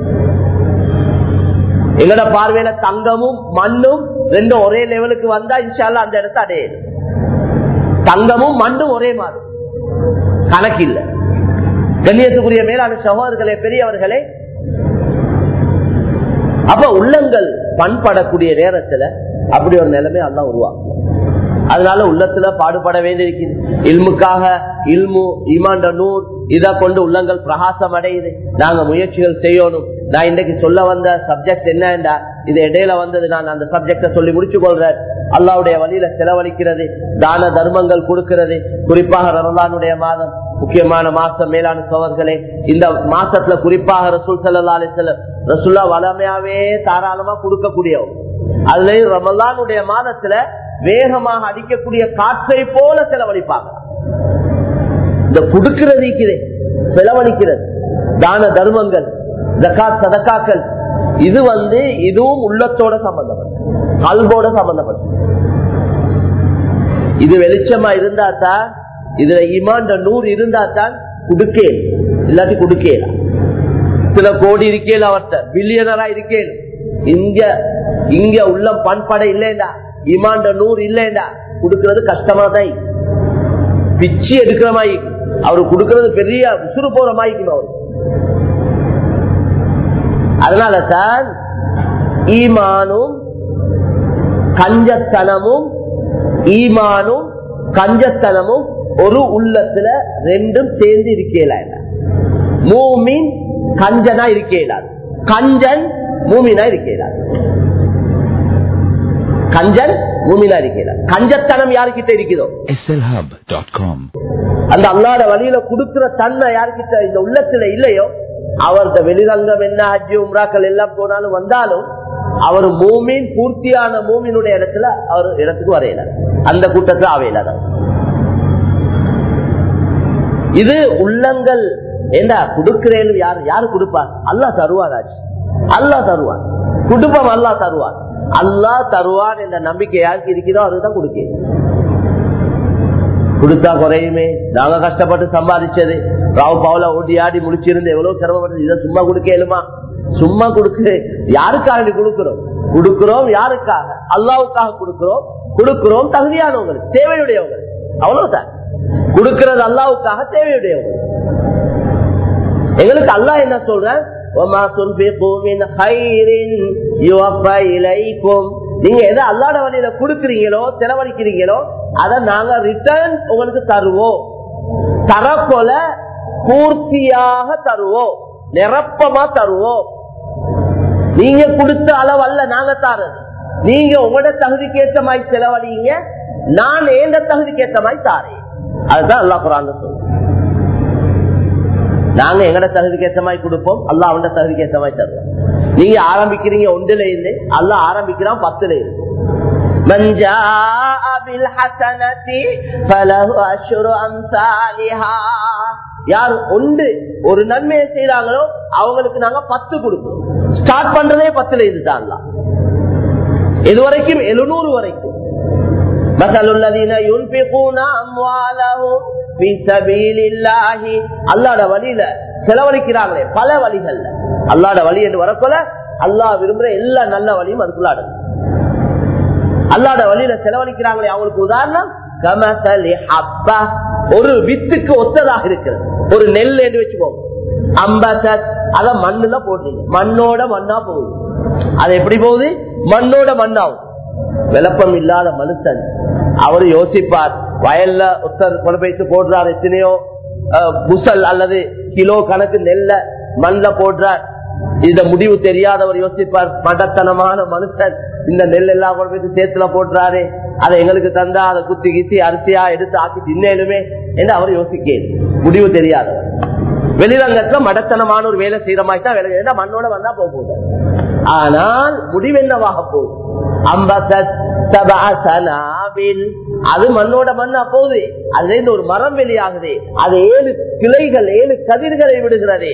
எங்கட பார்வையில தங்கமும் மண்ணும் ரெண்டும் ஒரே லெவலுக்கு வந்தா இன்ஷால்ல அந்த இடத்த அடையுது தங்கமும் மண்ணும் ஒரே மாதிரி கணக்கு இல்ல கண்ணியத்துக்குரிய மேலான சகோதரர்களே பெரியவர்களே அப்ப உள்ளங்கள் பண்படக்கூடிய நேரத்துல அப்படி ஒரு நிலைமை அதான் உருவாக்கும் அதனால உள்ளத்துல பாடுபட வேண்டியிருக்குது இல்முக்காக இல்மு இமாண்ட நூல் இதை கொண்டு உள்ளங்கள் பிரகாசம் அடையுது நாங்க முயற்சிகள் செய்யணும் நான் இன்னைக்கு சொல்ல வந்த சப்ஜெக்ட் என்னண்டா இது இடையில வந்தது நான் அந்த சப்ஜெக்ட சொல்லி முடிச்சு கொள்றேன் அல்லாவுடைய வழியில செலவழிக்கிறது தான தர்மங்கள் கொடுக்கிறது குறிப்பாக ரமலானுடைய மாதம் முக்கியமான மாசம் மேலான சோழர்களே இந்த மாசத்துல குறிப்பாக ரசூல் சல்லா அலிசல்லம் ரசுல்லா வளமையாவே தாராளமா கொடுக்கக்கூடியவங்க அதுலயும் ரமலானுடைய மாதத்துல வேகமாக அடிக்கக்கூடிய காற்றை போல செலவழிப்பாங்க இந்த கொடுக்கிறது செலவழிக்கிறது தான தர்மங்கள் ஜக்காத் சதக்காக்கள் இது வந்து இதுவும் உள்ளத்தோட சம்பந்தப்பட்ட கல்வோட சம்பந்தப்பட்ட இது வெளிச்சமா இருந்தா தான் இதுல இமாண்ட நூறு இருந்தா தான் குடுக்கே இல்லாட்டி குடுக்கலாம் சில கோடி இருக்கேன் அவர்கிட்ட பில்லியனரா இருக்கேன் இங்க இங்க உள்ள பண்பட இல்லைண்டா இமாண்ட நூறு இல்லைண்டா கொடுக்கறது கஷ்டமா தான் பிச்சு எடுக்கிற மாதிரி அவரு கொடுக்கறது பெரிய உசுறு போற மாதிரி அவரு அதனால தான் ஈமானும் கஞ்சத்தனமும் ஈமானும் கஞ்சத்தனமும் ஒரு உள்ளத்துல ரெண்டும் சேர்ந்து இருக்கல மூமின் கஞ்சனா இருக்கலாது கஞ்சன் மூமினா இருக்கலாது கஞ்சன் மூமினா இருக்கலாது கஞ்சத்தனம் யாருக்கிட்ட இருக்குதோ slhub.com அந்த அல்லாத வழியில கொடுக்கிற தன்மை யாருக்கிட்ட இந்த உள்ளத்துல இல்லையோ அவர்த வெளிரங்கம் என்ன ஹஜ்ஜி உம்ராக்கள் எல்லாம் போனாலும் வந்தாலும் அவர் மூமின் பூர்த்தியான மூமினுடைய இடத்துல அவர் இடத்துக்கு வரையல அந்த கூட்டத்துல அவையில இது உள்ளங்கள் என்ன கொடுக்கிறேன் யாரு யாரு கொடுப்பார் அல்லா தருவாராச்சு அல்லா தருவான் குடும்பம் அல்லா தருவான் அல்லா தருவான் என்ற நம்பிக்கை யாருக்கு இருக்கிறதோ அதுதான் கொடுக்க கொடுத்தா குறையுமே நாங்க கஷ்டப்பட்டு சம்பாதிச்சது ராவ் பவுல ஓடி ஆடி முடிச்சிருந்து எவ்வளவு சிரமப்பட்டது இதை சும்மா கொடுக்க இயலுமா சும்மா கொடுக்க யாருக்காக கொடுக்கிறோம் கொடுக்கிறோம் யாருக்காக அல்லாவுக்காக கொடுக்கிறோம் கொடுக்கிறோம் தகுதியானவங்களுக்கு தேவையுடையவங்க அவ்வளவுதான் கொடுக்கிறது அல்லாவுக்காக தேவையுடையவங்க எங்களுக்கு அல்லாஹ் என்ன சொல்ற நீங்க எதை அல்லாட வழியில கொடுக்குறீங்களோ செலவழிக்கிறீங்களோ அதை நாங்க ரிட்டர்ன் உங்களுக்கு தருவோம் தரப்போல பூர்த்தியாக தருவோம் நிரப்பமா தருவோம் நீங்க கொடுத்த அளவு அல்ல நாங்க தாரது நீங்க உங்களோட தகுதிக்கு ஏற்ற மாதிரி செலவழிங்க நான் எந்த தகுதிக்கு ஏற்ற மாதிரி தாரேன் அதுதான் அல்லா குரான் சொல்றேன் நாங்க எங்கட தகுதிக்கு ஏற்ற மாதிரி கொடுப்போம் அல்லா அவன் தகுதிக்கு ஏற்ற மாதிரி தருவோம் நீங்க ஆரம்பிக்கிறீங்க ஒன்றுல இருந்து அல்ல ஆரம்பிக்கிறான் பத்துல இருந்து من جاء بالحسنة فله أشر أمثالها யார் ஒன்று ஒரு நன்மையை செய்யறாங்களோ அவங்களுக்கு நாங்க பத்து கொடுப்போம் ஸ்டார்ட் பண்றதே பத்துல இதுதான் இது வரைக்கும் எழுநூறு வரைக்கும் அல்லாட வழியில செலவழிக்கிறாங்களே பல வழிகள்ல அல்லாட வழி என்று வரப்போல அல்லா விரும்புற எல்லா நல்ல வழியும் அதுக்குள்ள அடங்கும் அல்லாட வழியில செலவழிக்கிறாங்களே அவங்களுக்கு உதாரணம் கமசலி ஹப்பா ஒரு வித்துக்கு ஒத்ததாக இருக்கிறது ஒரு நெல் என்று வச்சுக்கோங்க அம்பசத் அத மண்ணுல போடுறீங்க மண்ணோட மண்ணா போகுது அது எப்படி போகுது மண்ணோட மண்ணாகும் விளப்பம் இல்லாத மனுஷன் அவரு யோசிப்பார் வயல்ல ஒத்தர் கொண்டு போயிட்டு போடுறார் எத்தனையோ புசல் அல்லது கிலோ கணக்கு நெல்ல மண்ல போடுறார் இந்த முடிவு தெரியாதவர் யோசிப்பார் மடத்தனமான மனுஷன் இந்த நெல் எல்லாம் கொண்டு போயிட்டு சேத்துல போடுறாரு அதை எங்களுக்கு தந்தா அதை குத்தி கித்தி அரிசியா எடுத்து ஆக்கி தின்னேனுமே என்று அவர் யோசிக்க முடிவு தெரியாதவர் வெளிரங்கத்துல மடத்தனமான ஒரு வேலை செய்யற மாதிரி தான் வேலை செய்யணும் மண்ணோட வந்தா போக போகுது ஆனால் முடிவு என்னவாக போகுது அது மண்ணோட மண்ணா போகுது அதுல இருந்து ஒரு மரம் வெளியாகுது அது ஏழு கிளைகள் ஏழு கதிர்களை விடுகிறது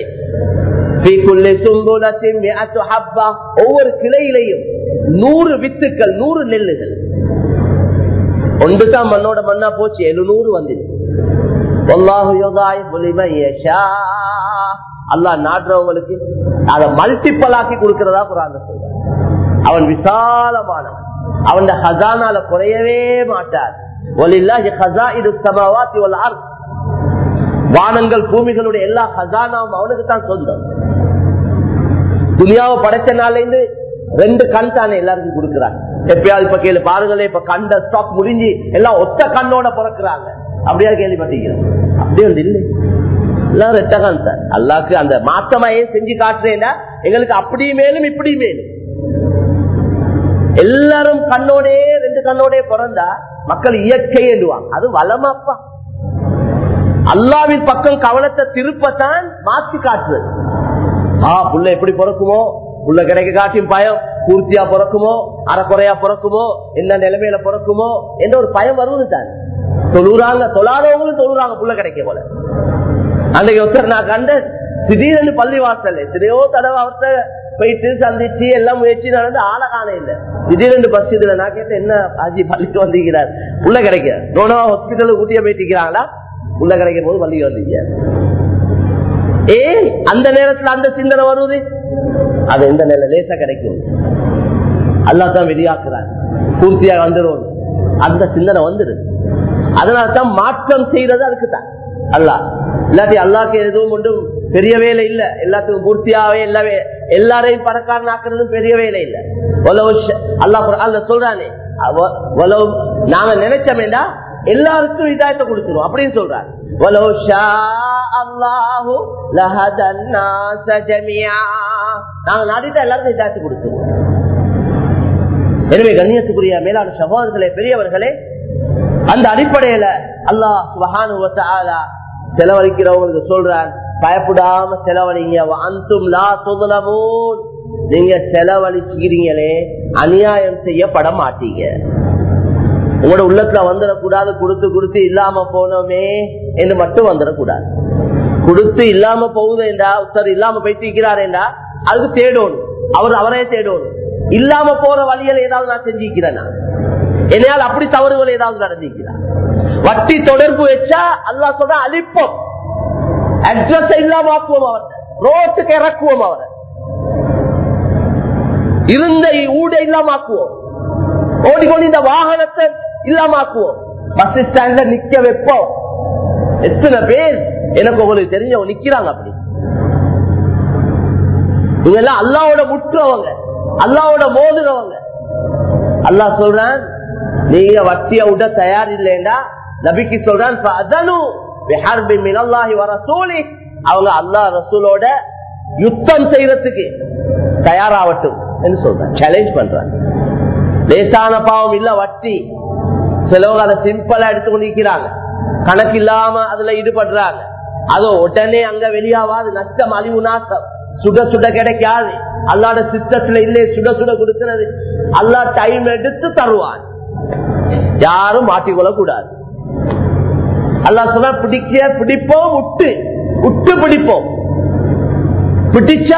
ஒவ்வொரு கிளையிலையும் நூறு வித்துக்கள் நூறு நெல்லுகள் ஒன்றுதான் மண்ணோட மண்ணா போச்சு எழுநூறு வந்தது அல்லா நாடுறவங்களுக்கு அதை மல்டிப்பல் ஆக்கி கொடுக்கிறதா குரான் சொல்ற அவன் விசாலமானவன் அவன் ஹசானால குறையவே மாட்டார் வானங்கள் பூமிகளுடைய எல்லா ஹசானாவும் அவனுக்கு தான் சொந்தம் துனியாவை படைச்ச நாள்ல இருந்து ரெண்டு கண் தானே எல்லாருக்கும் கொடுக்குறாங்க எப்பயாவது இப்ப கேள்வி பாருங்களேன் இப்ப கண்ட ஸ்டாக் முடிஞ்சு எல்லாம் ஒத்த கண்ணோட பிறக்கிறாங்க அப்படியா கேள்விப்பட்டிருக்கிறோம் அப்படியே வந்து இல்லை எல்லாம் ரெட்ட கண் சார் அல்லாக்கு அந்த மாத்தமா ஏன் செஞ்சு காட்டுறேன்னா எங்களுக்கு அப்படி மேலும் இப்படி மேலும் எல்லாரும் கண்ணோடே ரெண்டு கண்ணோடே பிறந்தா மக்கள் இயற்கை எழுவாங்க அது வளமாப்பா அல்லாவின் பக்கம் கவனத்தை திருப்பத்தான் மாற்றி காட்டுறது ஆ புள்ள எப்படி பிறக்குமோ புள்ள கிடைக்க காட்டியும் பயம் பூர்த்தியா பிறக்குமோ அறக்குறையா பிறக்குமோ என்ன நிலைமையில பிறக்குமோ என்ற ஒரு பயம் வருவது தான் தொழுறாங்க தொழாதவங்களும் தொழுறாங்க புள்ள கிடைக்க போல அன்றைக்கு ஒருத்தர் நான் கண்டேன் திடீர்னு பள்ளி வாசல் எத்தனையோ தடவை அவர்த்த போயிட்டு சந்திச்சு எல்லாம் முயற்சி நடந்து ஆளை காண இல்லை திடீர்னு பஸ் இதுல நான் கேட்டேன் என்ன ஆஜி பள்ளிக்கு வந்திருக்கிறார் உள்ள கிடைக்க நோனவா ஹாஸ்பிட்டலுக்கு கூட்டிய போயிட்டு உள்ள கிடைக்கும் போது பள்ளிக்கு வந்தீங்க ஏ அந்த நேரத்துல அந்த சிந்தனை வருவது அது எந்த நிலை லேசா கிடைக்கும் அல்லா தான் வெளியாக்குறார் பூர்த்தியா வந்துடும் அந்த சிந்தனை வந்துடுது அதனால தான் மாற்றம் செய்யறது அதுக்கு தான் அல்லா இல்லாட்டி அல்லாக்கு எதுவும் ஒன்றும் பெரிய வேலை இல்ல எல்லாத்துக்கும் பூர்த்தியாவே எல்லாமே எல்லாரையும் பணக்காரன் ஆக்குறதும் பெரிய வேலை இல்ல அல்லா சொல்றானே நாங்க நினைச்சோமேடா எல்லாருக்கும் இதாயத்தை கொடுத்துருவோம் அப்படின்னு சொல்றாரு நாங்க நாடிட்டா எல்லாருக்கும் இதாயத்தை கொடுத்துருவோம் எனவே கண்ணியத்துக்குரிய மேலான சகோதரர்களே பெரியவர்களே அந்த அடிப்படையில அல்லாஹ் சுபஹானு செலவழிக்கிறவங்களுக்கு சொல்றான் பயப்படாம செலவழிங்க அந்தும் லா சுதலமூன் நீங்க செலவழிச்சுக்கிறீங்களே அநியாயம் செய்யப்பட மாட்டீங்க உங்களோட உள்ளத்துல வந்துடக்கூடாது கொடுத்து கொடுத்து இல்லாம போனோமே என்று மட்டும் வந்துடக்கூடாது கொடுத்து இல்லாம போகுதுண்டா ஒருத்தர் இல்லாம போயிட்டு இருக்கிறாரேண்டா அதுக்கு தேடணும் அவர் அவரே தேடணும் இல்லாம போற வழியில் ஏதாவது நான் செஞ்சிருக்கிறேன்னா என்னையால் அப்படி தவறுகள் ஏதாவது நடந்திருக்கிறார் வட்டி தொடர்பு வச்சா அல்லா சொல்ற அழிப்போம் அட்ரஸ் இல்லாம ஆக்குவோம் அவரை ரோட்டுக்கு இறக்குவோம் அவரை இருந்த ஊட இல்லாம ஆக்குவோம் ஓடிக்கொண்டு இந்த வாகனத்தை இல்லாம ஆக்குவோம் பஸ் ஸ்டாண்ட்ல நிக்க வைப்போம் எத்தனை பேர் எனக்கு உங்களுக்கு தெரிஞ்சவங்க நிக்கிறாங்க அப்படி இவங்க எல்லாம் அல்லாவோட முற்றுறவங்க அல்லாவோட மோதுறவங்க அல்லா சொல்றான் நீங்க வட்டிய விட தயார் இல்லைண்டா நபிக்கு சொல்றான் அவங்க அல்லா ரசூலோட யுத்தம் செய்யறதுக்கு தயாராகட்டும் என்று சொல்றான் சேலஞ்ச் பண்றான் லேசான பாவம் இல்ல வட்டி சிலவங்க அதை சிம்பிளா எடுத்துக்கொண்டு நிற்கிறாங்க கணக்கு இல்லாம அதுல ஈடுபடுறாங்க அதோ உடனே அங்க வெளியாவாது நஷ்டம் அழிவு நாசம் சுட சுட கிடைக்காது அல்லாட சித்தத்துல இல்லே சுட சுட கொடுக்கிறது அல்லா டைம் எடுத்து தருவான் யாரும் மாட்டிக்கொள்ள கூடாது அல்லா சொன்னா பிடிக்க பிடிப்போம் விட்டு விட்டு பிடிப்போம் பிடிச்சா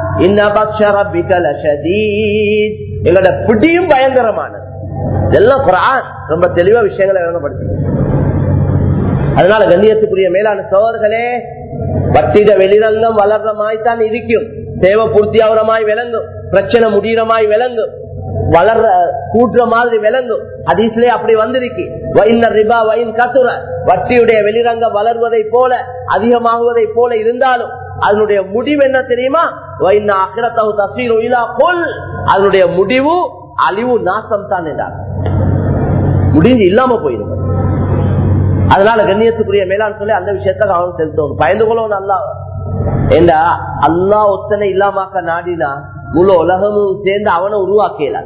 எங்களோட பிடியும் பயங்கரமானது இதெல்லாம் குரான் ரொம்ப தெளிவா விஷயங்களை விளங்கப்படுத்து அதனால கண்ணியத்துக்குரிய மேலான சோழர்களே பக்திட வெளிரங்கம் வளர்றமாய்த்தான் இருக்கும் தேவை பூர்த்தியாகிறமாய் விளங்கும் பிரச்சனை முடிகிறமாய் விளங்கும் வளர்ற கூட்டுற மாதிரி விளங்கும் அதிசலே அப்படி வந்திருக்கு வைனர் ரிபா வைன் கத்துற வட்டியுடைய வெளிரங்கம் வளர்வதை போல அதிகமாகுவதை போல இருந்தாலும் அதனுடைய முடிவு என்ன தெரியுமா வைன் அகிரத்தவு தஸ்வீர் ஒயிலா போல் அதனுடைய முடிவு அழிவு நாசம் தான் என்றார் முடிஞ்சு இல்லாம போயிடும் அதனால கண்ணியத்துக்குரிய மேலாண் சொல்லி அந்த விஷயத்த கவனம் செலுத்தணும் பயந்து கொள்ளவும் நல்லா ஏண்டா அல்லா ஒத்தனை இல்லாமக்க நாடினா முழு உலகமும் சேர்ந்து அவனை உருவாக்கல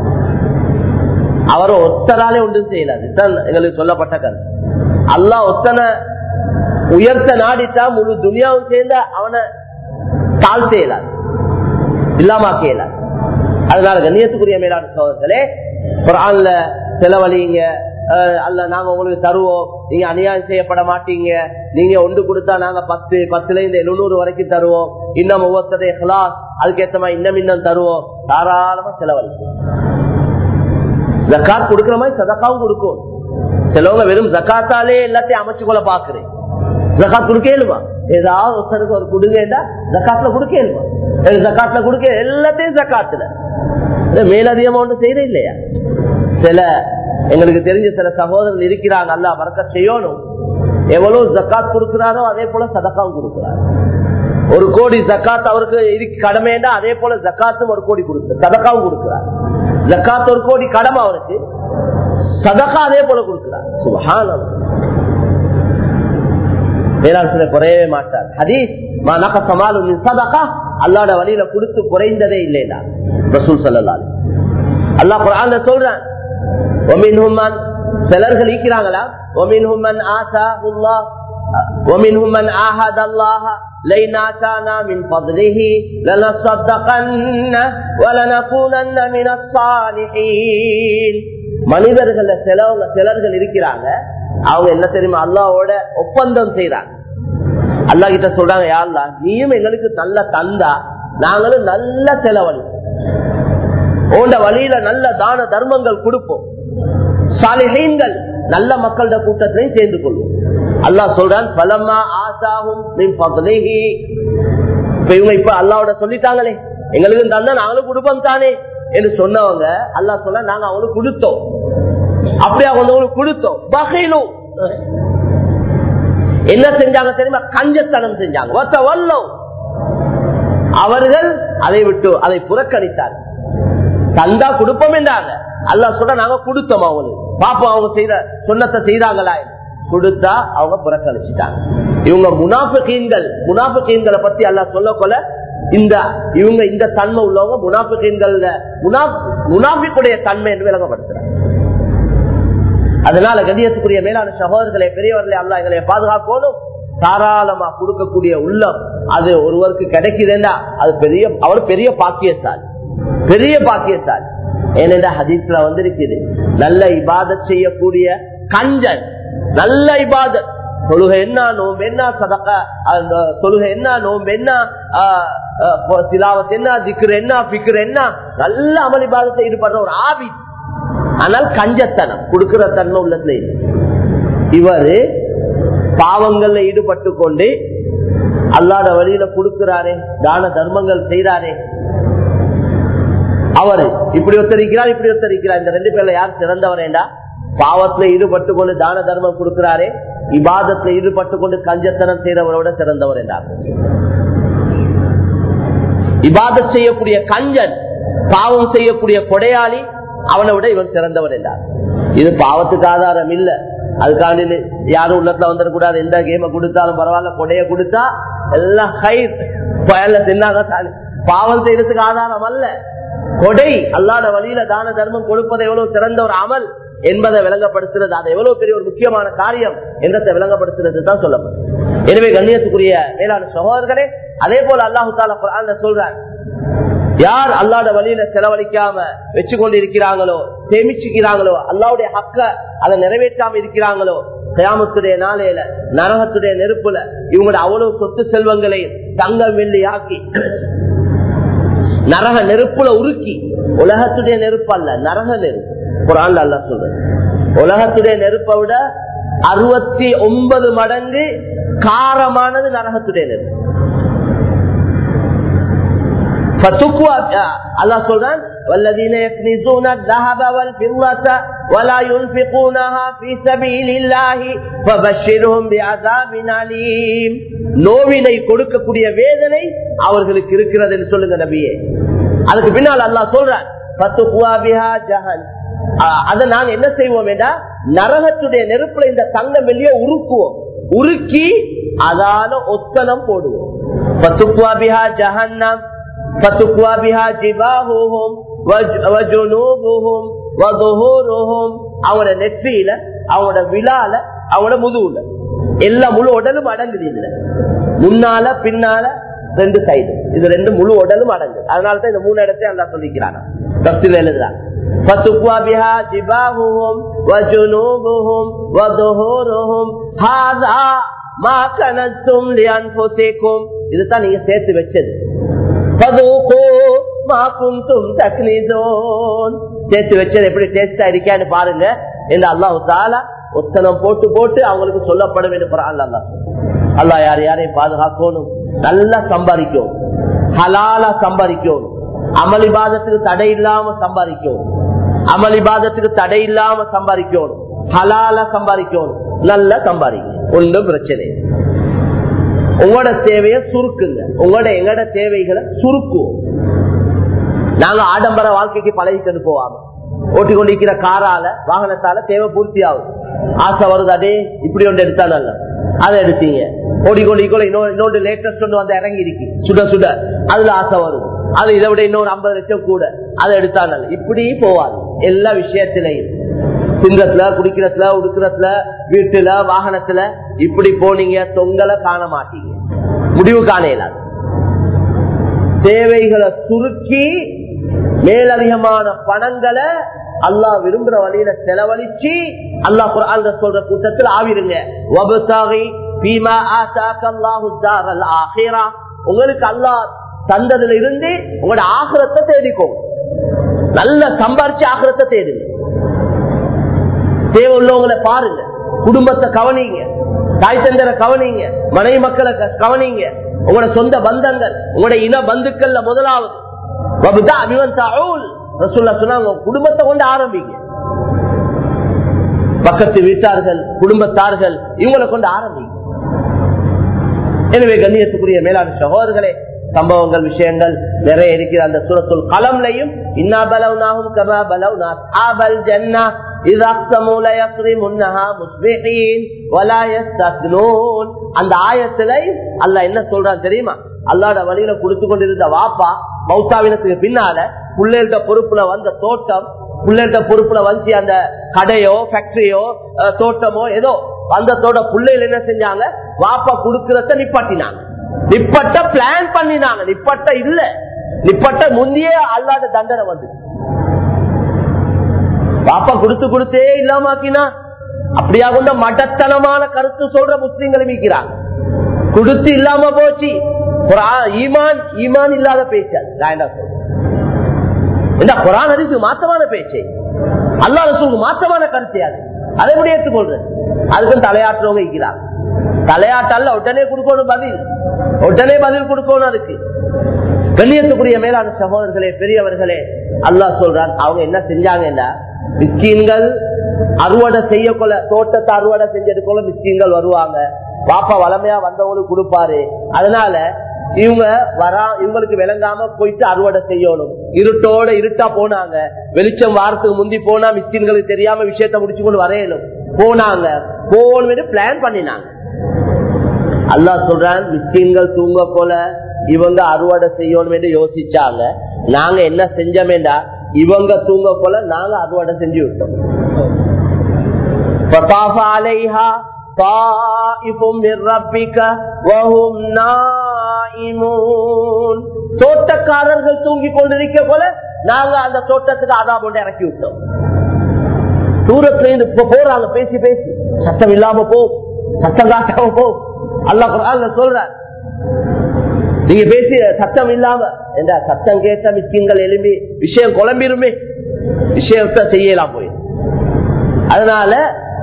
அவரை ஒத்தராலே ஒன்றும் செய்யலாது இதுதான் எங்களுக்கு சொல்லப்பட்ட கருத்து அல்லா ஒத்தனை உயர்த்த நாடித்தா முழு துனியாவும் சேர்ந்து அவனை தாழ்த்த இயலாது இல்லாமக்க இயலாது அதனால கண்ணியத்துக்குரிய மேலான சோதர்களே குரான்ல செலவழிங்க அல்ல நாங்க உங்களுக்கு தருவோம் நீங்க அநியாயம் செய்யப்பட மாட்டீங்க நீங்க ஒன்று கொடுத்தா நாங்க பத்து பத்துல இருந்து எழுநூறு வரைக்கும் தருவோம் இன்னும் ஒவ்வொருத்தரை கிளாஸ் அதுக்கேற்ற மாதிரி இன்னும் இன்னும் தருவோம் தாராளமா செலவழிக்கும் ஜக்காத் கொடுக்கிற மாதிரி சதக்காவும் கொடுக்கும் சிலவங்க வெறும் ஜக்காத்தாலே எல்லாத்தையும் அமைச்சு கொள்ள பாக்குறேன் ஜக்காத் கொடுக்கலுமா ஏதாவது ஒருத்தருக்கு ஒரு கொடுங்கடா ஜக்காத்துல கொடுக்கலுமா ஜக்காத்துல கொடுக்க எல்லாத்தையும் ஜக்காத்துல மேலதிகமா ஒன்று செய்யற இல்லையா சில எங்களுக்கு தெரிஞ்ச சில சகோதரர்கள் இருக்கிறாங்க அல்ல மறக்க செய்யணும் எவ்வளவு ஜக்காத் கொடுக்கிறாரோ அதே போல சதக்காவும் கொடுக்கிறார் ஒரு கோடி ஜக்காத் அவருக்கு இருக்கு கடமைண்டா அதே போல ஜக்காத்தும் ஒரு கோடி கொடுக்கு சதக்காவும் கொடுக்கிறார் ஜக்காத் ஒரு கோடி கடமை அவருக்கு சதக்கா அதே போல கொடுக்கிறார் சுபஹானம் வேளாண் சில குறையவே மாட்டார் ஹதீஸ் சதக்கா அல்லாட வழியில கொடுத்து குறைந்ததே இல்லைடா ரசூல் சல்லால் அல்லா குரான் சொல்றான் சிலர்கள் ஈக்கிறாங்களா ومنهم من آتاه الله ومنهم من عاهد الله لئن آتانا من فضله لنصدقن ولنكونن من الصالحين மனிதர்கள் சிலவங்க சிலர்கள் இருக்கிறாங்க அவங்க என்ன தெரியுமா அல்லாவோட ஒப்பந்தம் செய்யறாங்க அல்லா கிட்ட சொல்றாங்க யாருலா நீயும் எங்களுக்கு நல்ல தந்தா நாங்களும் நல்ல செலவழி உண்ட வழியில நல்ல தான தர்மங்கள் கொடுப்போம் சாலிஹீன்கள் நல்ல மக்களோட கூட்டத்திலையும் சேர்ந்து கொள்வோம் அல்லா சொல்றான் பலமா ஆசாகும் இவங்க இப்ப அல்லாவோட சொல்லிட்டாங்களே எங்களுக்கு தந்தா நாங்களும் கொடுப்போம் தானே என்று சொன்னவங்க அல்லா சொல்ல நாங்க அவங்களுக்கு கொடுத்தோம் அப்படி அவங்களுக்கு கொடுத்தோம் வகையிலும் என்ன செஞ்சாங்க தெரியுமா கஞ்சத்தனம் செஞ்சாங்க வல்லம் அவர்கள் அதை விட்டு அதை புறக்கணித்தார் தந்தா கொடுப்போம் என்றாங்க அல்லா சொல்ற நாங்க கொடுத்தோம் அவங்களுக்கு பாப்போம் அவங்க செய்த சொன்னத்தை செய்தாங்களா கொடுத்தா அவங்க புறக்கணிச்சுட்டாங்க இவங்க முனாஃபிகீன்கள் முனாஃபிகீன்களை பத்தி அல்லா சொல்ல கொள்ள இந்த இவங்க இந்த தன்மை உள்ளவங்க முனாஃபிகீன்கள் முனாஃபிக்குடைய தன்மை என்று விளங்கப்படுத்துறாங்க அதனால கண்ணியத்துக்குரிய மேலான சகோதரர்களை பெரியவர்களை அல்லா எங்களை பாதுகாக்கணும் தாராளமா கொடுக்கக்கூடிய உள்ளம் அது ஒருவருக்கு கிடைக்குதுன்னா அது பெரிய அவர் பெரிய பாக்கியசாலி பெரிய பாக்கியசாலி ஏனென்றா ஹதீஸ்ல வந்திருக்குது நல்ல இபாதத் செய்யக்கூடிய கஞ்சன் நல்ல இபாதத் தொழுகை என்ன நோம்பு என்ன சதக்க அந்த தொழுகை என்ன நோம்பு என்ன திலாவத் என்ன திக்ரு என்ன பிக்ரு என்ன நல்ல அமல் இபாதத்தை ஈடுபடுற ஒரு ஆபி ஆனால் கஞ்சத்தனம் கொடுக்கிற தன்மை உள்ளதுல இல்லை. இவரு பாவங்கள்ல ஈடுபட்டு கொண்டு அல்லாத வழியில கொடுக்கிறாரே தான தர்மங்கள் செய்யறாரே அவரு இப்படி ஒத்தரிக்கிறார் இப்படி ஒத்தரிக்கிறார் இந்த ரெண்டு பேர்ல யார் சிறந்தவரேண்டா பாவத்துல ஈடுபட்டு கொண்டு தான தர்மம் கொடுக்கிறாரே இபாதத்துல ஈடுபட்டு கொண்டு கஞ்சத்தனம் செய்யறவரோட சிறந்தவர் என்றார் இபாதத் செய்யக்கூடிய கஞ்சன் பாவம் செய்யக்கூடிய கொடையாளி அவனை விட இவன் சிறந்தவர் என்றார் இது பாவத்துக்கு ஆதாரம் இல்ல அதுக்காண்டி யாரும் உள்ளத்துல வந்துடக்கூடாது எந்த கேம கொடுத்தாலும் பரவாயில்ல கொடைய கொடுத்தா எல்லாம் கை தின்னாதான் பாவம் செய்யறதுக்கு ஆதாரம் அல்ல கொடை அல்லாத வழியில தான தர்மம் கொடுப்பது எவ்வளவு சிறந்த ஒரு அமல் என்பதை விளங்கப்படுத்துறது அது எவ்வளவு பெரிய ஒரு முக்கியமான காரியம் என்றதை விளங்கப்படுத்துறது தான் சொல்லப்படும் எனவே கண்ணியத்துக்குரிய மேலான சகோதரர்களே அதே போல அல்லாஹு தாலா சொல்றார் யார் அல்லாத வழியில செலவழிக்காம வச்சு கொண்டு இருக்கிறாங்களோ சேமிச்சுக்கிறாங்களோ அல்லாவுடைய ஹக்க அதை நிறைவேற்றாம இருக்கிறாங்களோ கயாமத்துடைய நாளையில நரகத்துடைய நெருப்புல இவங்களோட அவ்வளவு சொத்து செல்வங்களை தங்கம் வெள்ளி ஆக்கி நரக நெருப்புல உருக்கி உலகத்துடைய நெருப்பு அல்ல நரக நெருப்பு குரான் அல்ல சொல்ற உலகத்துடைய நெருப்பை விட அறுபத்தி ஒன்பது மடங்கு காரமானது நரகத்துடைய நெருப்பு அல்லாஹ் சொல்றான் والذين يكنزون الذهب والفضة ولا ينفقونها في سبيل الله فبشرهم بعذاب أليم நோவினை கொடுக்கக்கூடிய வேதனை அவர்களுக்கு இருக்கிறது என்று சொல்லுங்க நபியே அதுக்கு பின்னால் அல்லாஹ் சொல்றான் அதை நாங்க என்ன செய்வோம் என்றா நரகத்துடைய நெருப்புல இந்த தங்கம் வெளியே உருக்குவோம் உருக்கி அதால ஒத்தனம் போடுவோம் பத்துக்குவா பிஹா ஜஹன்னம் فتكوى بها جباههم وجنوبهم وظهورهم அவனோட நெற்றியில அவனோட விழால அவனோட முதுகுல எல்லா முழு உடலும் அடங்குது இதுல முன்னால பின்னால ரெண்டு சைடு இது ரெண்டு முழு உடலும் அடங்கு அதனாலதான் இந்த மூணு இடத்தையும் அல்லா சொல்லிக்கிறான் தப்தில் எழுதுறான் فتكوى بها جباههم وجنوبهم وظهورهم هذا ما كنتم لانفسكم இதுதான் நீங்க சேர்த்து வச்சது சேர்த்து வச்சது எப்படி டேஸ்டா இருக்கான்னு பாருங்க என்று அல்லாஹு தாலா ஒத்தனம் போட்டு போட்டு அவங்களுக்கு சொல்லப்படும் என்று அல்லா அல்லா யார் யாரையும் பாதுகாக்கணும் நல்லா சம்பாதிக்கும் ஹலாலா சம்பாதிக்கும் அமளிபாதத்துக்கு தடை இல்லாம சம்பாதிக்கும் அமளிபாதத்துக்கு தடை இல்லாம சம்பாதிக்கணும் ஹலாலா சம்பாதிக்கணும் நல்லா சம்பாதிக்கும் ஒன்றும் பிரச்சனை உங்களோட தேவையை சுருக்குங்க உங்களோட எங்களோட தேவைகளை சுருக்குவோம் நாங்க ஆடம்பர வாழ்க்கைக்கு பழகிக்கொண்டு போவாங்க ஓட்டி கொண்டிருக்கிற காரால வாகனத்தால தேவை பூர்த்தி ஆகும் ஆசை வருது அதே இப்படி ஒன்று எடுத்தா நல்ல அதை எடுத்தீங்க ஓடிக்கொண்டு இன்னொன்று லேட்டஸ்ட் ஒன்று வந்து இறங்கி இருக்கு சுட சுட அதுல ஆசை வருது அது இதை விட இன்னொரு ஐம்பது லட்சம் கூட அதை எடுத்தா நல்ல இப்படி போவாது எல்லா விஷயத்திலையும் திங்கத்துல குடிக்கிறதுல உடுக்கிறதுல வீட்டுல வாகனத்துல இப்படி போனீங்க தொங்கலை காண மாட்டீங்க முடிவு காண இயலாது தேவைகளை சுருக்கி மேலதிகமான பணங்களை அல்லாஹ் விரும்புற வழியில செலவழிச்சு அல்லாஹ் குரான் சொல்ற கூட்டத்தில் ஆவிருங்க உங்களுக்கு அல்லாஹ் தந்ததுல இருந்து உங்களோட ஆகிரத்தை தேடிக்கோங்க நல்ல சம்பாரிச்சு ஆகிரத்தை தேடுங்க தேவை உள்ளவங்களை பாருங்க குடும்பத்தை கவனிங்க தாய் தந்தரை கவனிங்க மனைவி மக்களை கவனிங்க உங்களோட சொந்த பந்தங்கள் உங்களோட இன பந்துக்கள்ல முதலாவது குடும்பத்தை கொண்டு ஆரம்பிங்க பக்கத்து வீட்டார்கள் குடும்பத்தார்கள் இவங்களை கொண்டு ஆரம்பிங்க எனவே கண்ணியத்துக்குரிய மேலாண் சகோதரர்களே சம்பவங்கள் விஷயங்கள் நிறைய இருக்கிற அந்த சுரத்துள் கலம்லையும் இன்னா பலவுனாகும் கபா பலவுனா ஆபல் ஜன்னா அந்த ஆயத்துல அல்ல என்ன சொல்றான் தெரியுமா அல்லாட வழியில கொடுத்து கொண்டிருந்த வாப்பா மௌத்தாவினத்துக்கு பின்னால பிள்ளைகிட்ட பொறுப்புல வந்த தோட்டம் பிள்ளைகிட்ட பொறுப்புல வந்து அந்த கடையோ ஃபேக்டரியோ தோட்டமோ ஏதோ வந்ததோட பிள்ளைகள் என்ன செஞ்சாங்க வாப்பா குடுக்கறத நிப்பாட்டினாங்க நிப்பட்ட பிளான் பண்ணினாங்க நிப்பட்ட இல்ல நிப்பட்ட முந்தையே அல்லாத தண்டனை வந்து பாப்பா கொடுத்து கொடுத்தே இல்லாமாக்கினா அப்படியா கொண்ட மடத்தனமான கருத்து சொல்ற முஸ்லீம்களை மீக்கிறாங்க கொடுத்து இல்லாம போச்சு ஒரு ஆ- ஈமான் ஈமான் இல்லாத பேச்சு நான் என்ன சொல்றேன் இந்த குரான் ஹதீஸ் மாத்தமான பேச்சு அல்லா ரசூலுக்கு மாத்தமான கருத்து அது அதை எப்படி ஏற்றுக்கொள்றது அதுக்கும் தலையாட்டுறவங்க இருக்கிறாங்க தலையாட்டல்ல உடனே கொடுக்கணும் பதில் உடனே பதில் கொடுக்கணும் அதுக்கு கண்ணியத்துக்குரிய மேலான சகோதரர்களே பெரியவர்களே அல்லாஹ் சொல்றான் அவங்க என்ன செஞ்சாங்கன்னா மிஸ்கீன்கள் அறுவடை செய்ய கொள்ள தோட்டத்தை அறுவடை செஞ்சது போல மிஸ்கீன்கள் வருவாங்க பாப்பா வளமையா வந்தவங்களுக்கு கொடுப்பாரு அதனால இவங்க வரா இவங்களுக்கு விளங்காம போயிட்டு அறுவடை செய்யணும் இருட்டோட இருட்டா போனாங்க வெளிச்சம் வாரத்துக்கு முந்தி போனா மிஸ்கின்களுக்கு தெரியாம விஷயத்த முடிச்சு கொண்டு வரையணும் போனாங்க போகணும் பிளான் பண்ணினாங்க அல்லாஹ் சொல்றான் மிஸ்கின்கள் தூங்க போல இவங்க அறுவடை செய்யணும் என்று யோசிச்சாங்க நாங்க என்ன செஞ்சோமேண்டா இவங்க தூங்க போல நாங்க அறுவடை செஞ்சு விட்டோம் فطاف عليها طائف من ربك وهم نائمون தோட்டக்காரர்கள் தூங்கி கொண்டிருக்க போல நாங்க அந்த தோட்டத்துக்கு ஆதாம் கொண்டு இறக்கி விட்டோம் தூரத்துல இருந்து இப்ப போறாங்க பேசி பேசி சத்தம் இல்லாம போ சத்தம் காட்டாம போ அல்லாஹ் குர்ஆன்ல சொல்ற நீங்க பேசி சத்தம் இல்லாம என்ன சத்தம் கேட்ட மிஸ்கின்கள் எழும்பி விஷயம் குழம்பிருமே விஷயத்தை செய்யலாம் போய் அதனால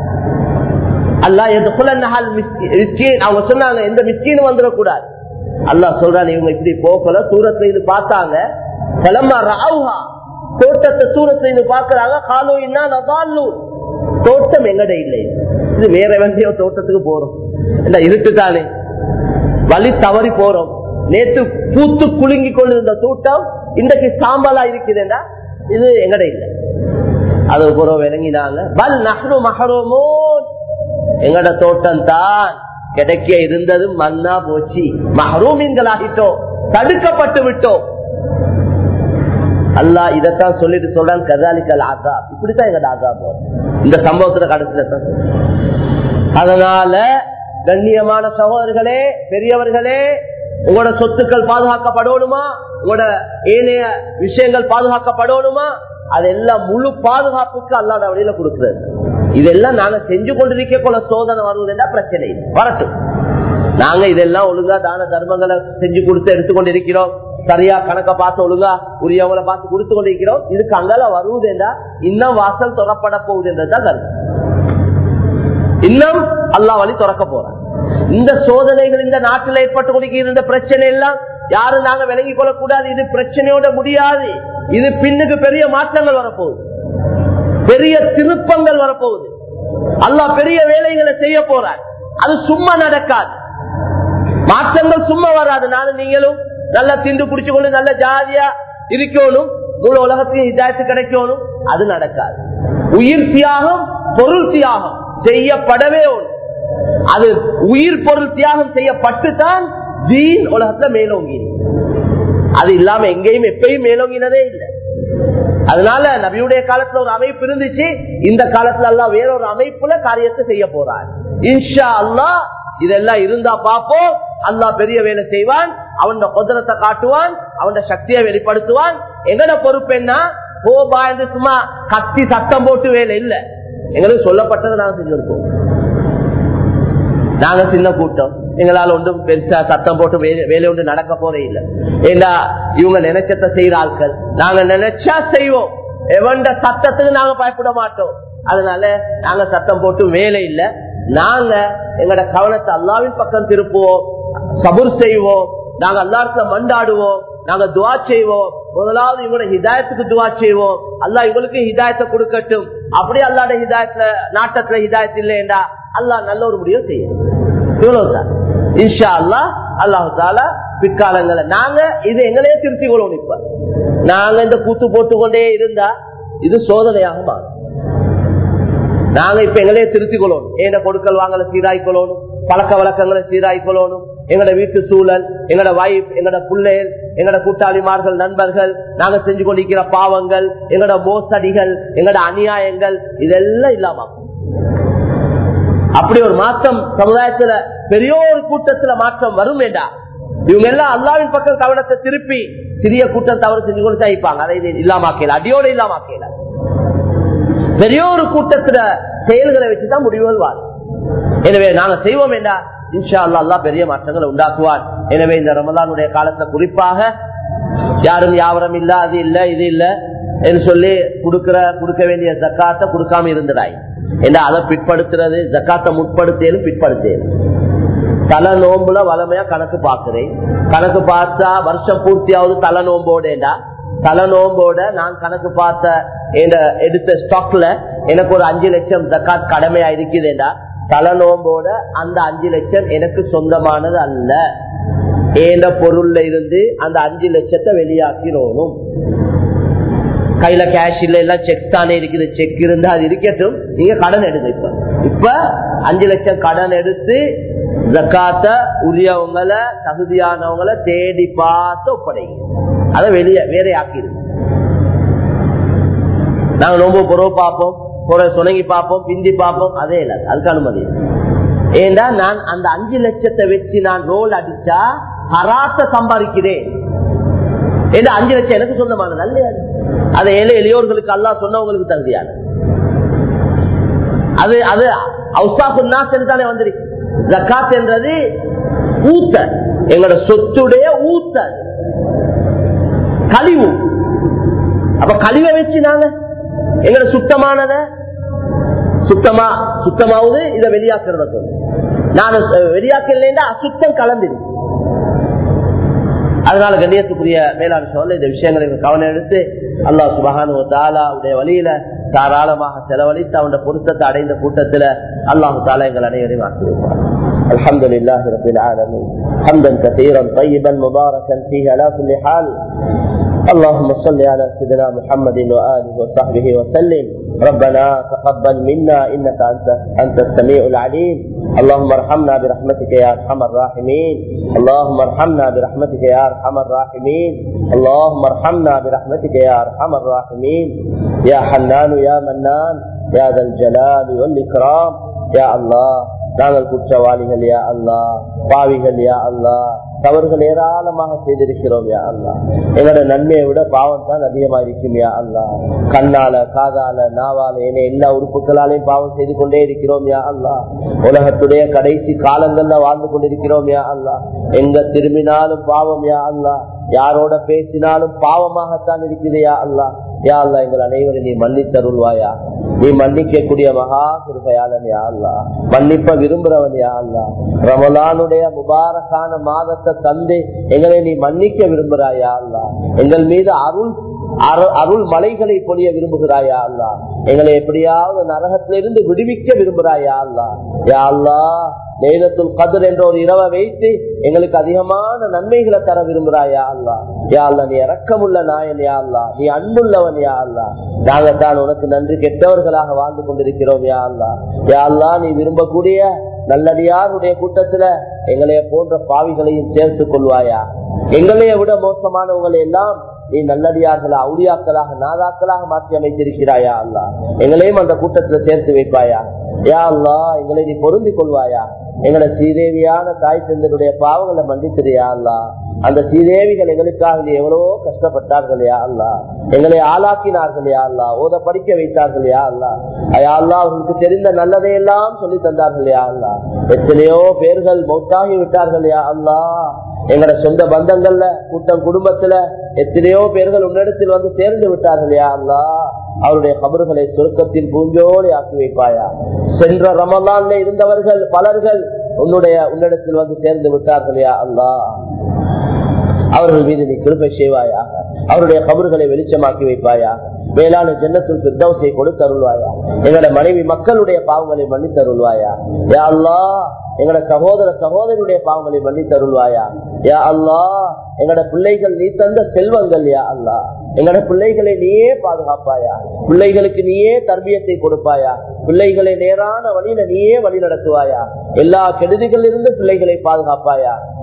அல்லாஹ் எதுக்குள்ளல் மிஸ்கீன் அவங்க சொன்னாங்க எந்த மிஸ்கீனும் வந்துடக்கூடாது அல்லாஹ் சொல்றான் இவங்க இப்படி போகல தூரத்துல இருந்து பார்த்தாங்க கிளம்ப ராவுஹா தோட்டத்தை தூரத்துல இருந்து பாக்குறாங்க காலோ இன்னா நதால்லூர் தோட்டம் எங்கட இல்லை இது வேற வேண்டிய தோட்டத்துக்கு போறோம் என்ன இருட்டுதானே வழி தவறி போறோம் நேற்று பூத்து குலுங்கி கொண்டிருந்த தோட்டம் இன்றைக்கு சாம்பலா இருக்குதுன்னா இது எங்கட இல்லை அது புற விளங்கினாங்க பல் நஹ்னு மஹரூமூன் எங்கட தோட்டம் தான் கிடைக்க இருந்தது மண்ணா போச்சு மஹரூமீன்களாகிட்டோம் தடுக்கப்பட்டு விட்டோம் அல்லாஹ் இதத்தான் சொல்லிட்டு சொல்றான் கதாலிக்கல் ஆசா இப்படித்தான் எங்கட ஆசாப் இந்த சம்பவத்துல கடைசியில தான் சொல்றான். அதனால கண்ணியமான சகோதரர்களே பெரியவர்களே உங்களோட சொத்துக்கள் பாதுகாக்கப்படணுமா உங்களோட ஏனைய விஷயங்கள் பாதுகாக்கப்படணுமா அதெல்லாம் முழு பாதுகாப்புக்கு அல்லாத வழியில கொடுக்கிறது இதெல்லாம் நாங்க செஞ்சு கொண்டிருக்க போல சோதனை வருவதுன்னா பிரச்சனை இல்லை வரட்டும் நாங்க இதெல்லாம் ஒழுங்கா தான தர்மங்களை செஞ்சு கொடுத்து எடுத்துக்கொண்டிருக்கிறோம் சரியா கணக்க பார்த்து ஒழுங்கா உரியவங்களை பார்த்து கொடுத்து கொண்டிருக்கிறோம் இதுக்கு அங்கால வருவதுண்டா இன்னும் வாசல் தொடப்பட போகுது என்றதுதான் கருத்து இன்னும் அல்லா வழி திறக்க போறான் இந்த சோதனைகள் இந்த நாட்டில் ஏற்பட்டு கொண்டிருக்கிற இந்த பிரச்சனை எல்லாம் யாரும் நாங்க விளங்கிக் கொள்ளக்கூடாது இது பிரச்சனையோட முடியாது இது பின்னுக்கு பெரிய மாற்றங்கள் வரப்போகுது பெரிய திருப்பங்கள் வரப்போகுது அல்லாஹ் பெரிய வேலைகளை செய்ய போறார் அது சும்மா நடக்காது மாற்றங்கள் சும்மா வராது நானும் நீங்களும் நல்லா திண்டு குடிச்சு கொண்டு நல்ல ஜாதியா இருக்கணும் முழு உலகத்தையும் இதாயத்து கிடைக்கணும் அது நடக்காது உயிர் தியாகம் பொருள் தியாகம் செய்யப்படவே ஒன்று அது உயிர் பொருள் தியாகம் செய்யப்பட்டுத்தான் தீன் உலகத்துல மேலோங்கி அது இல்லாம எங்கேயும் எப்பயும் மேலோங்கினதே இல்லை அதனால நபியுடைய காலத்துல ஒரு அமைப்பு இருந்துச்சு இந்த காலத்துல எல்லாம் வேறொரு அமைப்புல காரியத்தை செய்ய போறார் இன்ஷா அல்லாஹ் இதெல்லாம் இருந்தா பாப்போம் அல்லாஹ் பெரிய வேலை செய்வான் அவன் குதிரத்தை காட்டுவான் அவன் சக்தியை வெளிப்படுத்துவான் எங்கட பொறுப்பு என்ன போபா என்று சும்மா கத்தி சத்தம் போட்டு வேலை இல்ல எங்களுக்கு சொல்லப்பட்டதை நாங்க செஞ்சிருக்கோம் நாங்க சின்ன கூட்டம் எங்களால் ஒன்றும் பெருசா சத்தம் போட்டு வேலை- வேலை ஒன்று நடக்க போறே இல்லை ஏண்டா இவங்க நினைச்சத செய்யற ஆட்கள் நாங்க நினைச்சா செய்வோம் எவண்ட சத்தத்துக்கு நாங்க பயப்பட மாட்டோம் அதனால நாங்க சத்தம் போட்டு வேலை இல்ல நாங்க எங்கட கவனத்தை அல்லாவின் பக்கம் திருப்புவோம் சபுர் செய்வோம் நாங்க அல்லாத்துல மண்டாடுவோம் நாங்க துவா செய்வோம் முதலாவது இவங்களோட ஹிதாயத்துக்கு துவா செய்வோம் அல்லாஹ் இவங்களுக்கு ஹிதாயத்தை கொடுக்கட்டும் அப்படியே அல்லாட ஹிதாயத்துல நாட்டத்துல ஹிதாயத்து இல்லையா அல்லாஹ் நல்ல ஒரு முடிவு செய்யும் இவ்வளவுதான் இன்ஷா அல்லாஹ் அல்லாஹு தாலா பிற்காலங்களை நாங்க இது எங்களையே திருத்திக் கொள்ளணும் இப்ப நாங்க இந்த கூத்து போட்டுக்கொண்டே இருந்தா இது சோதனையாக மாறும் நாங்க இப்ப எங்களையே திருத்திக் கொள்ளணும் ஏன கொடுக்கல் வாங்கல சீராய்க்கொள்ளணும் பழக்க வழக்கங்களை சீராய்க்கொள்ளணும் எங்கட வீட்டு சூழல் எங்கட வைஃப் எங்கட பிள்ளைகள் எங்கட கூட்டாளிமார்கள் நண்பர்கள் நாங்க செஞ்சு கொண்டிருக்கிற பாவங்கள் எங்கட மோசடிகள் எங்கட அநியாயங்கள் இதெல்லாம் இல்லாம அப்படி ஒரு மாற்றம் சமுதாயத்துல பெரிய ஒரு கூட்டத்துல மாற்றம் வரும் வேண்டா இவங்க எல்லாம் அல்லாவின் பக்கம் கவனத்தை திருப்பி சிறிய கூட்டம் தவறு செஞ்சு கொண்டு தான் இருப்பாங்க அதை இது இல்லாமக்கல அடியோட இல்லாமக்கல பெரிய ஒரு கூட்டத்துல செயல்களை வச்சுதான் முடிவுகள் வாழும் எனவே நாங்க செய்வோம் வேண்டா இன்ஷா அல்லா அல்லா பெரிய மாற்றங்களை உண்டாக்குவார் எனவே இந்த ரமலானுடைய காலத்துல குறிப்பாக யாரும் யாவரம் இல்ல அது இல்ல இது இல்ல என்று சொல்லி கொடுக்கிற கொடுக்க வேண்டிய ஜக்காத்தை கொடுக்காம இருந்துடாய் ஏன்னா அதை பிற்படுத்துறது ஜக்காத்தை முற்படுத்தியலும் பிற்படுத்தியலும் தலை நோம்புல வளமையா கணக்கு பாக்குறேன் கணக்கு பார்த்தா வருஷம் பூர்த்தியாவது தலை நோம்போடேண்டா தலை நோம்போட நான் கணக்கு பார்த்த எடுத்த ஸ்டாக்ல எனக்கு ஒரு அஞ்சு லட்சம் ஜக்காத் கடமையா இருக்குதுண்டா தலை நோம்போட அந்த அஞ்சு லட்சம் எனக்கு சொந்தமானது அல்ல ஏந்த பொருள்ல இருந்து அந்த அஞ்சு லட்சத்தை வெளியாக்கினோனும் கையில கேஷ் இல்ல எல்லாம் செக் தானே இருக்குது செக் இருந்தா அது இருக்கட்டும் நீங்க கடன் எடுங்க இப்ப இப்ப அஞ்சு லட்சம் கடன் எடுத்து ஜக்காத்த உரியவங்களை தகுதியானவங்களை தேடி பார்த்து ஒப்படைங்க அதை வெளியே வேற ஆக்கிடுங்க நாங்க ரொம்ப பொறவு பார்ப்போம் சுணங்கி பார்ப்போம் பிந்தி பார்ப்போம் அதே இல்லை அதுக்கு அனுமதி ஏண்டா நான் அந்த அஞ்சு லட்சத்தை வச்சு நான் ரோல் அடிச்சா ஹராத்த சம்பாதிக்கிறேன் ஏண்டா அஞ்சு லட்சம் எனக்கு சொந்தமானது அல்லையா அது ஏழை எளியோர்களுக்கு அல்லா சொன்னவங்களுக்கு தகுதியான அது அது அவுசாஃபுன்னாஸ் தானே வந்துருக்கு ஜக்காத் என்றது ஊத்த எங்களோட சொத்துடைய ஊத்த கழிவு அப்ப கழிவை வச்சு நாங்க எங்களோட சுத்தமானத சுத்தமா சுத்தமாவது இதை வெளியாக்குறத சொல்லு நான் வெளியாக்கலைன்னா அசுத்தம் கலந்துடு அதனால கண்ணியத்துக்குரிய மேலாண் சொல்ல இந்த விஷயங்களை கவனம் எடுத்து அல்லாஹ் சுபகானு தாலா உடைய வழியில தாராளமாக செலவழித்து அவனுடைய பொருத்தத்தை அடைந்த கூட்டத்துல அல்லாஹு தாலா எங்கள் அனைவரையும் ஆக்கி வைப்பார் الحمد لله رب العالمين حمدا كثيرا طيبا مباركا فيه على كل حال اللهم صل على سيدنا محمد وآله وصحبه وسلم ربنا تقبل منا إنك أنت, أنت السميع العليم اللهم ارحمنا برحمتك يا أرحم الراحمين اللهم ارحمنا برحمتك يا أرحم الراحمين اللهم ارحمنا برحمتك يا أرحم الراحمين يا حنان يا منان يا ذا الجلال والإكرام يا الله நாங்கள் குற்றவாளிகள் யா அல்லா பாவிகள் யா அல்லா தவறுகள் ஏராளமாக செய்திருக்கிறோம் யா அல்லா எங்களோட நன்மையை விட பாவம் தான் அதிகமா இருக்கும் யா அல்லா கண்ணால காதால நாவால என எல்லா உறுப்புகளாலையும் பாவம் செய்து கொண்டே இருக்கிறோம் யா அல்லா உலகத்துடைய கடைசி காலங்கள்ல வாழ்ந்து கொண்டிருக்கிறோம் யா அல்லா எங்க திரும்பினாலும் பாவம் யா அல்லா யாரோட பேசினாலும் பாவமாகத்தான் இருக்குது யா அல்லா யா அல்லா எங்கள் அனைவரும் நீ மன்னித்தருள்வாயா நீ மன்னிக்கக்கூடிய மகா கிருபையாளன் யா அல்லா மன்னிப்ப விரும்புறவன் யா அல்லா ரமலானுடைய முபாரக்கான மாதத்தை தந்து எங்களை நீ மன்னிக்க விரும்புறாயா அல்லா எங்கள் மீது அருள் அருள் மலைகளை பொழிய விரும்புகிறாயா அல்லா எங்களை எப்படியாவது நரகத்திலிருந்து விடுவிக்க விரும்புகிறாயா அல்லா யா அல்லா லேலத்துல் கதிர் என்ற ஒரு இரவை வைத்து எங்களுக்கு அதிகமான நன்மைகளை தர விரும்புகிறாயா அல்லா யா அல்லா நீ இறக்கமுள்ள நாயன் யா அல்லா நீ அன்புள்ளவன் யா அல்லா நாங்க தான் உனக்கு நன்றி கெட்டவர்களாக வாழ்ந்து கொண்டிருக்கிறோம் யா அல்லா யா அல்லா நீ விரும்பக்கூடிய நல்லடியாருடைய கூட்டத்துல எங்களைய போன்ற பாவிகளையும் சேர்த்துக் கொள்வாயா எங்களைய விட மோசமானவங்களை எல்லாம் நீ நல்லடியார்களா அவுளியாக்களாக நாதாக்களாக மாற்றி அமைத்திருக்கிறாயா அல்லா எங்களையும் அந்த கூட்டத்துல சேர்த்து வைப்பாயா யா அல்லா எங்களை நீ பொருந்தி கொள்வாயா எங்களை ஸ்ரீதேவியான தாய் தந்தனுடைய பாவங்களை மன்னித்திரியா அல்லா அந்த ஸ்ரீதேவிகள் எங்களுக்காக நீ எவ்வளவோ கஷ்டப்பட்டார்கள் யா அல்லா எங்களை ஆளாக்கினார்கள் யா அல்லா ஓத படிக்க வைத்தார்கள் யா அல்லா யா அல்லா அவர்களுக்கு தெரிந்த நல்லதையெல்லாம் சொல்லி தந்தார்கள் யா அல்லா எத்தனையோ பேர்கள் மௌத்தாகி விட்டார்கள் யா அல்லா எங்களோட சொந்த பந்தங்கள்ல கூட்டம் குடும்பத்துல எத்தனையோ பேர்கள் உன்னிடத்தில் வந்து சேர்ந்து விட்டார்கள் யா அல்லா அவருடைய கபறுகளை சுருக்கத்தின் பூஞ்சோடு ஆக்கி வைப்பாயா சென்ற ரமலான்ல இருந்தவர்கள் பலர்கள் உன்னுடைய உன்னிடத்தில் வந்து சேர்ந்து விட்டார்கள் யா அல்லா அவர்கள் மீது நீ கிருப்பை செய்வாயா அவருடைய கபறுகளை வெளிச்சமாக்கி வைப்பாயா மேலான ஜன்னத்தில் பிர்தவசை கொடுத்து அருள்வாயா எங்களோட மனைவி மக்களுடைய பாவங்களை மன்னித்து அருள்வாயா யா அல்லா எங்களோட சகோதர சகோதரனுடைய பாவங்களை மன்னித்து அருள்வாயா யா அல்லா எங்களோட பிள்ளைகள் நீ தந்த செல்வங்கள் யா அல்லா எங்களோட பிள்ளைகளை நீயே பாதுகாப்பாயா பிள்ளைகளுக்கு நீயே தர்பியத்தை கொடுப்பாயா பிள்ளைகளை நேரான வழியில நீயே வழி நடத்துவாயா எல்லா கெடுதிகளிலிருந்து பிள்ளைகளை பாதுகாப்பாயா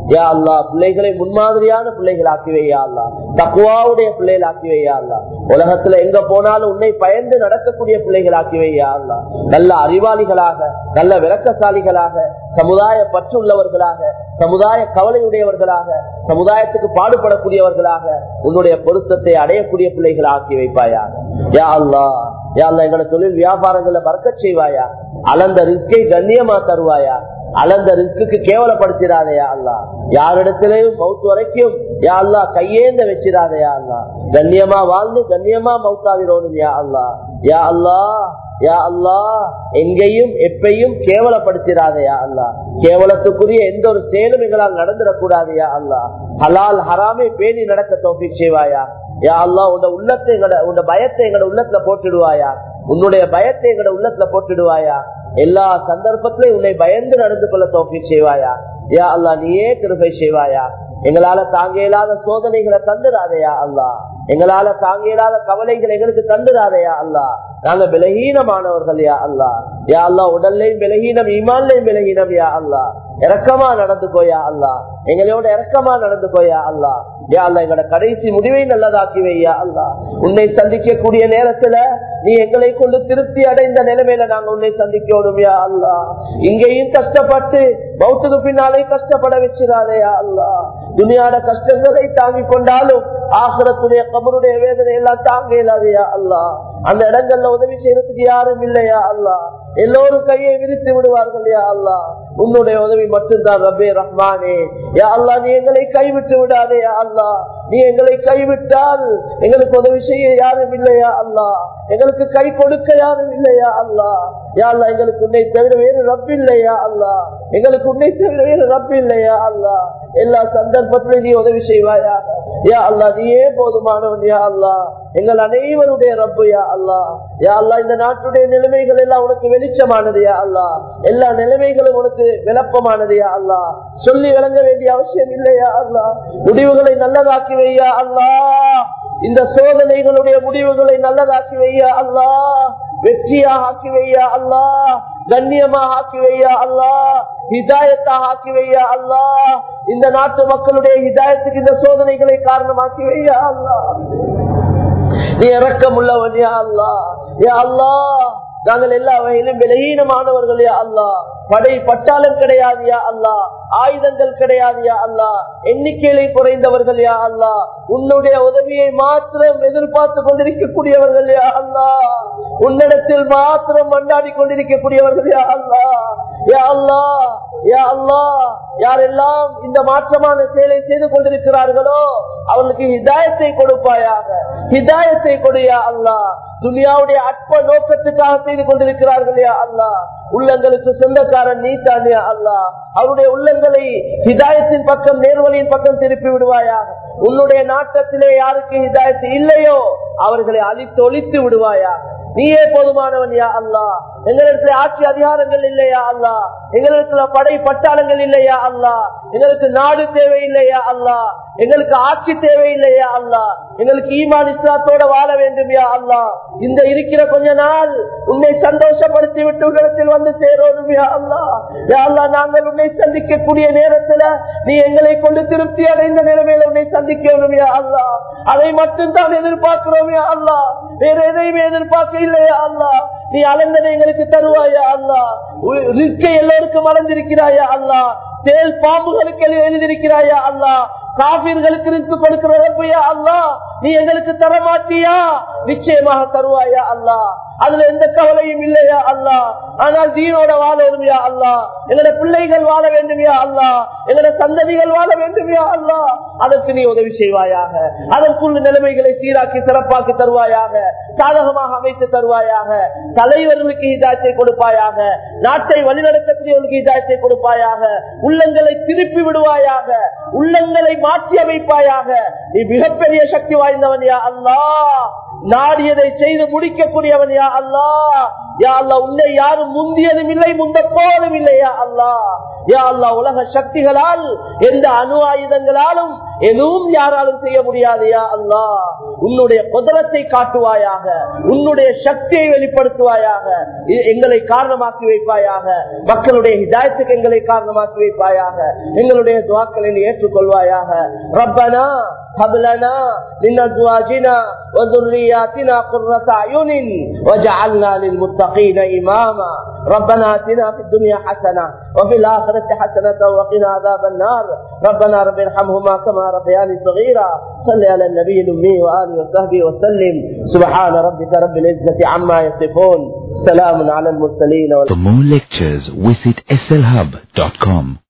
யா அல்லா பிள்ளைகளை முன்மாதிரியான பிள்ளைகள் ஆக்கிவையா அல்லா தக்குவாவுடைய பிள்ளைகள் ஆக்கிவையா அல்லா உலகத்துல எங்க போனாலும் உன்னை பயந்து நடக்கக்கூடிய பிள்ளைகள் ஆக்கிவையா அல்லா நல்ல அறிவாளிகளாக நல்ல விளக்கசாலிகளாக சமுதாய பற்று உள்ளவர்களாக சமுதாய கவலையுடையவர்களாக சமுதாயத்துக்கு பாடுபடக்கூடியவர்களாக உன்னுடைய பொருத்தத்தை அடையக்கூடிய பிள்ளைகள் ஆக்கி வைப்பாயா யா அல்லா யா அல்லா எங்களோட தொழில் வியாபாரங்களை பறக்க செய்வாயா அளந்த ரிஸ்கை கண்ணியமா தருவாயா அளந்த ரிஸ்க்கு கேவலப்படுத்திடாதயா அல்லா யாரிடத்திலையும் மவுத்து வரைக்கும் யா அல்லா கையேந்த வச்சிடாதயா அல்லா கண்ணியமா வாழ்ந்து கண்ணியமா மவுத்தாவிடணும் யா அல்லா யா அல்லா யா அல்லா எங்கேயும் எப்பையும் கேவலப்படுத்திடாதயா அல்லா கேவலத்துக்குரிய எந்த ஒரு செயலும் எங்களால் நடந்துடக்கூடாதயா அல்லா ஹலால் ஹராமே பேணி நடக்க தோப்பி செய்வாயா யா அல்லா உன்ன உள்ளத்தை எங்கட உன்ன பயத்தை எங்கட உள்ளத்துல போட்டுடுவாயா உன்னுடைய பயத்தை எங்கட உள்ளத்துல போட்டுடுவாயா எல்லா சந்தர்ப்பத்திலையும் உன்னை பயந்து நடந்து கொள்ள தோப்பி செய்வாயா யா அல்லா நீயே கிருபை செய்வாயா எங்களால தாங்க இயலாத சோதனைகளை தந்துடாதையா அல்லா எங்களால தாங்க இயலாத கவலைகள் எங்களுக்கு தந்துடாதையா அல்லா நாங்க பலகீனமானவர்கள் யா அல்லா யா அல்லா உடல்லையும் பலகீனம் ஈமான்லையும் பலகீனம் யா அல்லா இறக்கமா நடந்து போயா அல்லா எங்களோட இறக்கமா நடந்து போயா அல்லா யா அல்லா எங்களோட கடைசி முடிவை நல்லதாக்கி வையா அல்லா உன்னை சந்திக்கக்கூடிய நேரத்துல நீ எங்களை கொண்டு திருப்தி அடைந்த நிலைமையில நாங்க உன்னை சந்திக்கணும் யா அல்லா இங்கேயும் கஷ்டப்பட்டு பௌத்தது பின்னாலே கஷ்டப்பட வச்சிடாதயா அல்லா துணியாட கஷ்டங்களை தாங்கி கொண்டாலும் ஆசிரத்துடைய கபருடைய வேதனை எல்லாம் தாங்க இல்லாதையா அல்லா அந்த இடங்கள்ல உதவி செய்யறதுக்கு யாரும் இல்லையா அல்லா எல்லோரும் கையை விரித்து விடுவார்கள் யா அல்லா உன்னுடைய உதவி மட்டும்தான் ரபே ரஹ்மானே யா அல்லா நீ எங்களை கைவிட்டு விடாதே யா அல்லா நீ எங்களை கைவிட்டால் எங்களுக்கு உதவி செய்ய யாரும் இல்லையா அல்லா எங்களுக்கு கை கொடுக்க யாரும் இல்லையா அல்லா யா அல்லா எங்களுக்கு உன்னை தவிர வேறு ரப் இல்லையா அல்லா எங்களுக்கு உன்னை தவிர வேறு ரப் இல்லையா அல்லா எல்லா சந்தர்ப்பத்திலும் நீ உதவி செய்வாயா யா அல்லா நீயே போதுமானவன் யா அல்லா எங்கள் அனைவருடைய ரப்பு யா அல்லா யா அல்லா இந்த நாட்டுடைய நிலைமைகள் எல்லாம் உனக்கு வெளிச்சமானது யா அல்லா எல்லா நிலைமைகளும் உனக்கு விளப்பமானது யா அல்லா சொல்லி விளங்க வேண்டிய அவசியம் இல்லையா அல்லா முடிவுகளை நல்லதாக்கி வையா அல்லா இந்த சோதனைகளுடைய முடிவுகளை நல்லதாக்கி வையா அல்லா வெற்றியாக ஆக்கி வையா அல்லா கண்ணியமாக ஆக்கி வையா அல்லா ஹிதாயத்தாக ஆக்கி வையா அல்லா இந்த நாட்டு மக்களுடைய ஹிதாயத்துக்கு இந்த சோதனைகளை காரணமாக்கி வையா அல்லா நீ இறக்கம் உள்ளவன் யா அல்லா யா அல்லா நாங்கள் எல்லா வகையிலும் விலகீனமானவர்கள் யா அல்லா படை பட்டாளம் கிடையாது யா அல்லா ஆயுதங்கள் கிடையாது யா அல்லா எண்ணிக்கையிலே குறைந்தவர்கள் யா அல்லா உன்னுடைய உதவியை மாத்திரம் எதிர்பார்த்து கொண்டிருக்கக்கூடியவர்கள் யா அல்லா உன்னிடத்தில் மாத்திரம் மண்டாடி கொண்டிருக்கக்கூடியவர்கள் யா அல்லா யா அல்லா யா அல்லா யாரெல்லாம் இந்த மாற்றமான செயலை செய்து கொண்டிருக்கிறார்களோ அவர்களுக்கு ஹிதாயத்தை கொடுப்பாயாக ஹிதாயத்தை கொடுயா அல்லா துனியாவுடைய அற்ப நோக்கத்துக்காக செய்து கொண்டிருக்கிறார்கள் யா அல்லா உள்ளங்களுக்கு சொந்தக்காரன் நீ தானியா அல்லா அவருடைய உள்ளங்களை ஹிதாயத்தின் பக்கம் நேர்வழியின் பக்கம் திருப்பி விடுவாயாக உன்னுடைய நாட்டத்திலே யாருக்கு ஹிதாயத்து இல்லையோ அவர்களை அழித்து ஒழித்து விடுவாயாக நீயே போதுமானவன் யா அல்லா எங்களிடத்துல ஆட்சி அதிகாரங்கள் இல்லையா அல்லா எங்களிடத்துல படை பட்டாளங்கள் இல்லையா அல்லா எங்களுக்கு நாடு தேவை இல்லையா அல்லா எங்களுக்கு ஆட்சி தேவை இல்லையா அல்லா எங்களுக்கு ஈமான் இஸ்லாத்தோட வாழ வேண்டும் யா அல்லா இந்த இருக்கிற கொஞ்ச நாள் உன்னை சந்தோஷப்படுத்தி விட்டு உலகத்தில் வந்து சேரணும் யா அல்லா யா அல்லா நாங்கள் உன்னை சந்திக்கக்கூடிய நேரத்துல நீ எங்களை கொண்டு திருப்தி அடைந்த நிலைமையில உன்னை சந்திக்கணும் யா அல்லா அதை மட்டும் தான் எதிர்பார்க்கிறோம் யா அல்லா வேற எதையுமே எதிர்பார்க்க இல்லையா அல்லா நீ அளந்ததை எங்களுக்கு தருவாயா அல்லா ரிஸ்கை எல்லோருக்கும் அளந்திருக்கிறாயா அல்லா தேல் பாம்புகளுக்கு எழுதியிருக்கிறாயா அல்லா காபீர்களுக்கு ரிஸ்க் கொடுக்கிறப்பையா அல்லா நீ எங்களுக்கு தர மாட்டியா நிச்சயமாக தருவாயா அல்லா அதுல எந்த கவலையும் இல்லையா அல்லா ஆனால் தீனோட வாழ வேண்டுமையா அல்லா எங்களோட பிள்ளைகள் வாழ வேண்டுமையா அல்லா எங்களோட சந்ததிகள் வாழ வேண்டுமையா அல்லா அதற்கு நீ உதவி செய்வாயாக அதற்குள்ள நிலைமைகளை சீராக்கி சிறப்பாக்கி தருவாயாக சாதகமாக அமைத்து தருவாயாக தலைவர்களுக்கு இதாயத்தை கொடுப்பாயாக நாட்டை வழிநடத்தக்கூடியவர்களுக்கு இதாயத்தை கொடுப்பாயாக உள்ளங்களை திருப்பி விடுவாயாக உள்ளங்களை மாற்றி அமைப்பாயாக நீ மிகப்பெரிய சக்தி வாய்ந்தவன் யா அல்லா நாடியதை செய்து முடிக்கக்கூடியவன் யா அல்லா யா அல்லா உன்னை யாரும் முந்தியதும் இல்லை முந்த போதும் இல்லையா அல்லா யா அல்லா உலக சக்திகளால் எந்த அணு ஆயுதங்களாலும் எதுவும் யாராலும் செய்ய முடியாது யா அல்லா உன்னுடைய குதிரத்தை காட்டுவாயாக உன்னுடைய சக்தியை வெளிப்படுத்துவாயாக இ- எங்களை காரணமாக்கி வைப்பாயாக மக்களுடைய ஹிதாயத்துக்கு எங்களை காரணமாக்கி வைப்பாயாக எங்களுடைய துவாக்களை நீ ஏற்றுக்கொள்வாயாக ரப்பனா هب لنا من ازواجنا وذرياتنا قرة اعين واجعلنا للمتقين اماما ربنا اتنا في الدنيا حسنه وفي الاخره حسنه وقنا عذاب النار ربنا رب ارحمهما كما ربياني صغيرا صل على النبي الامي واله وصحبه وسلم سبحان ربك رب العزه عما يصفون سلام على المرسلين For more lectures, visit slhub.com.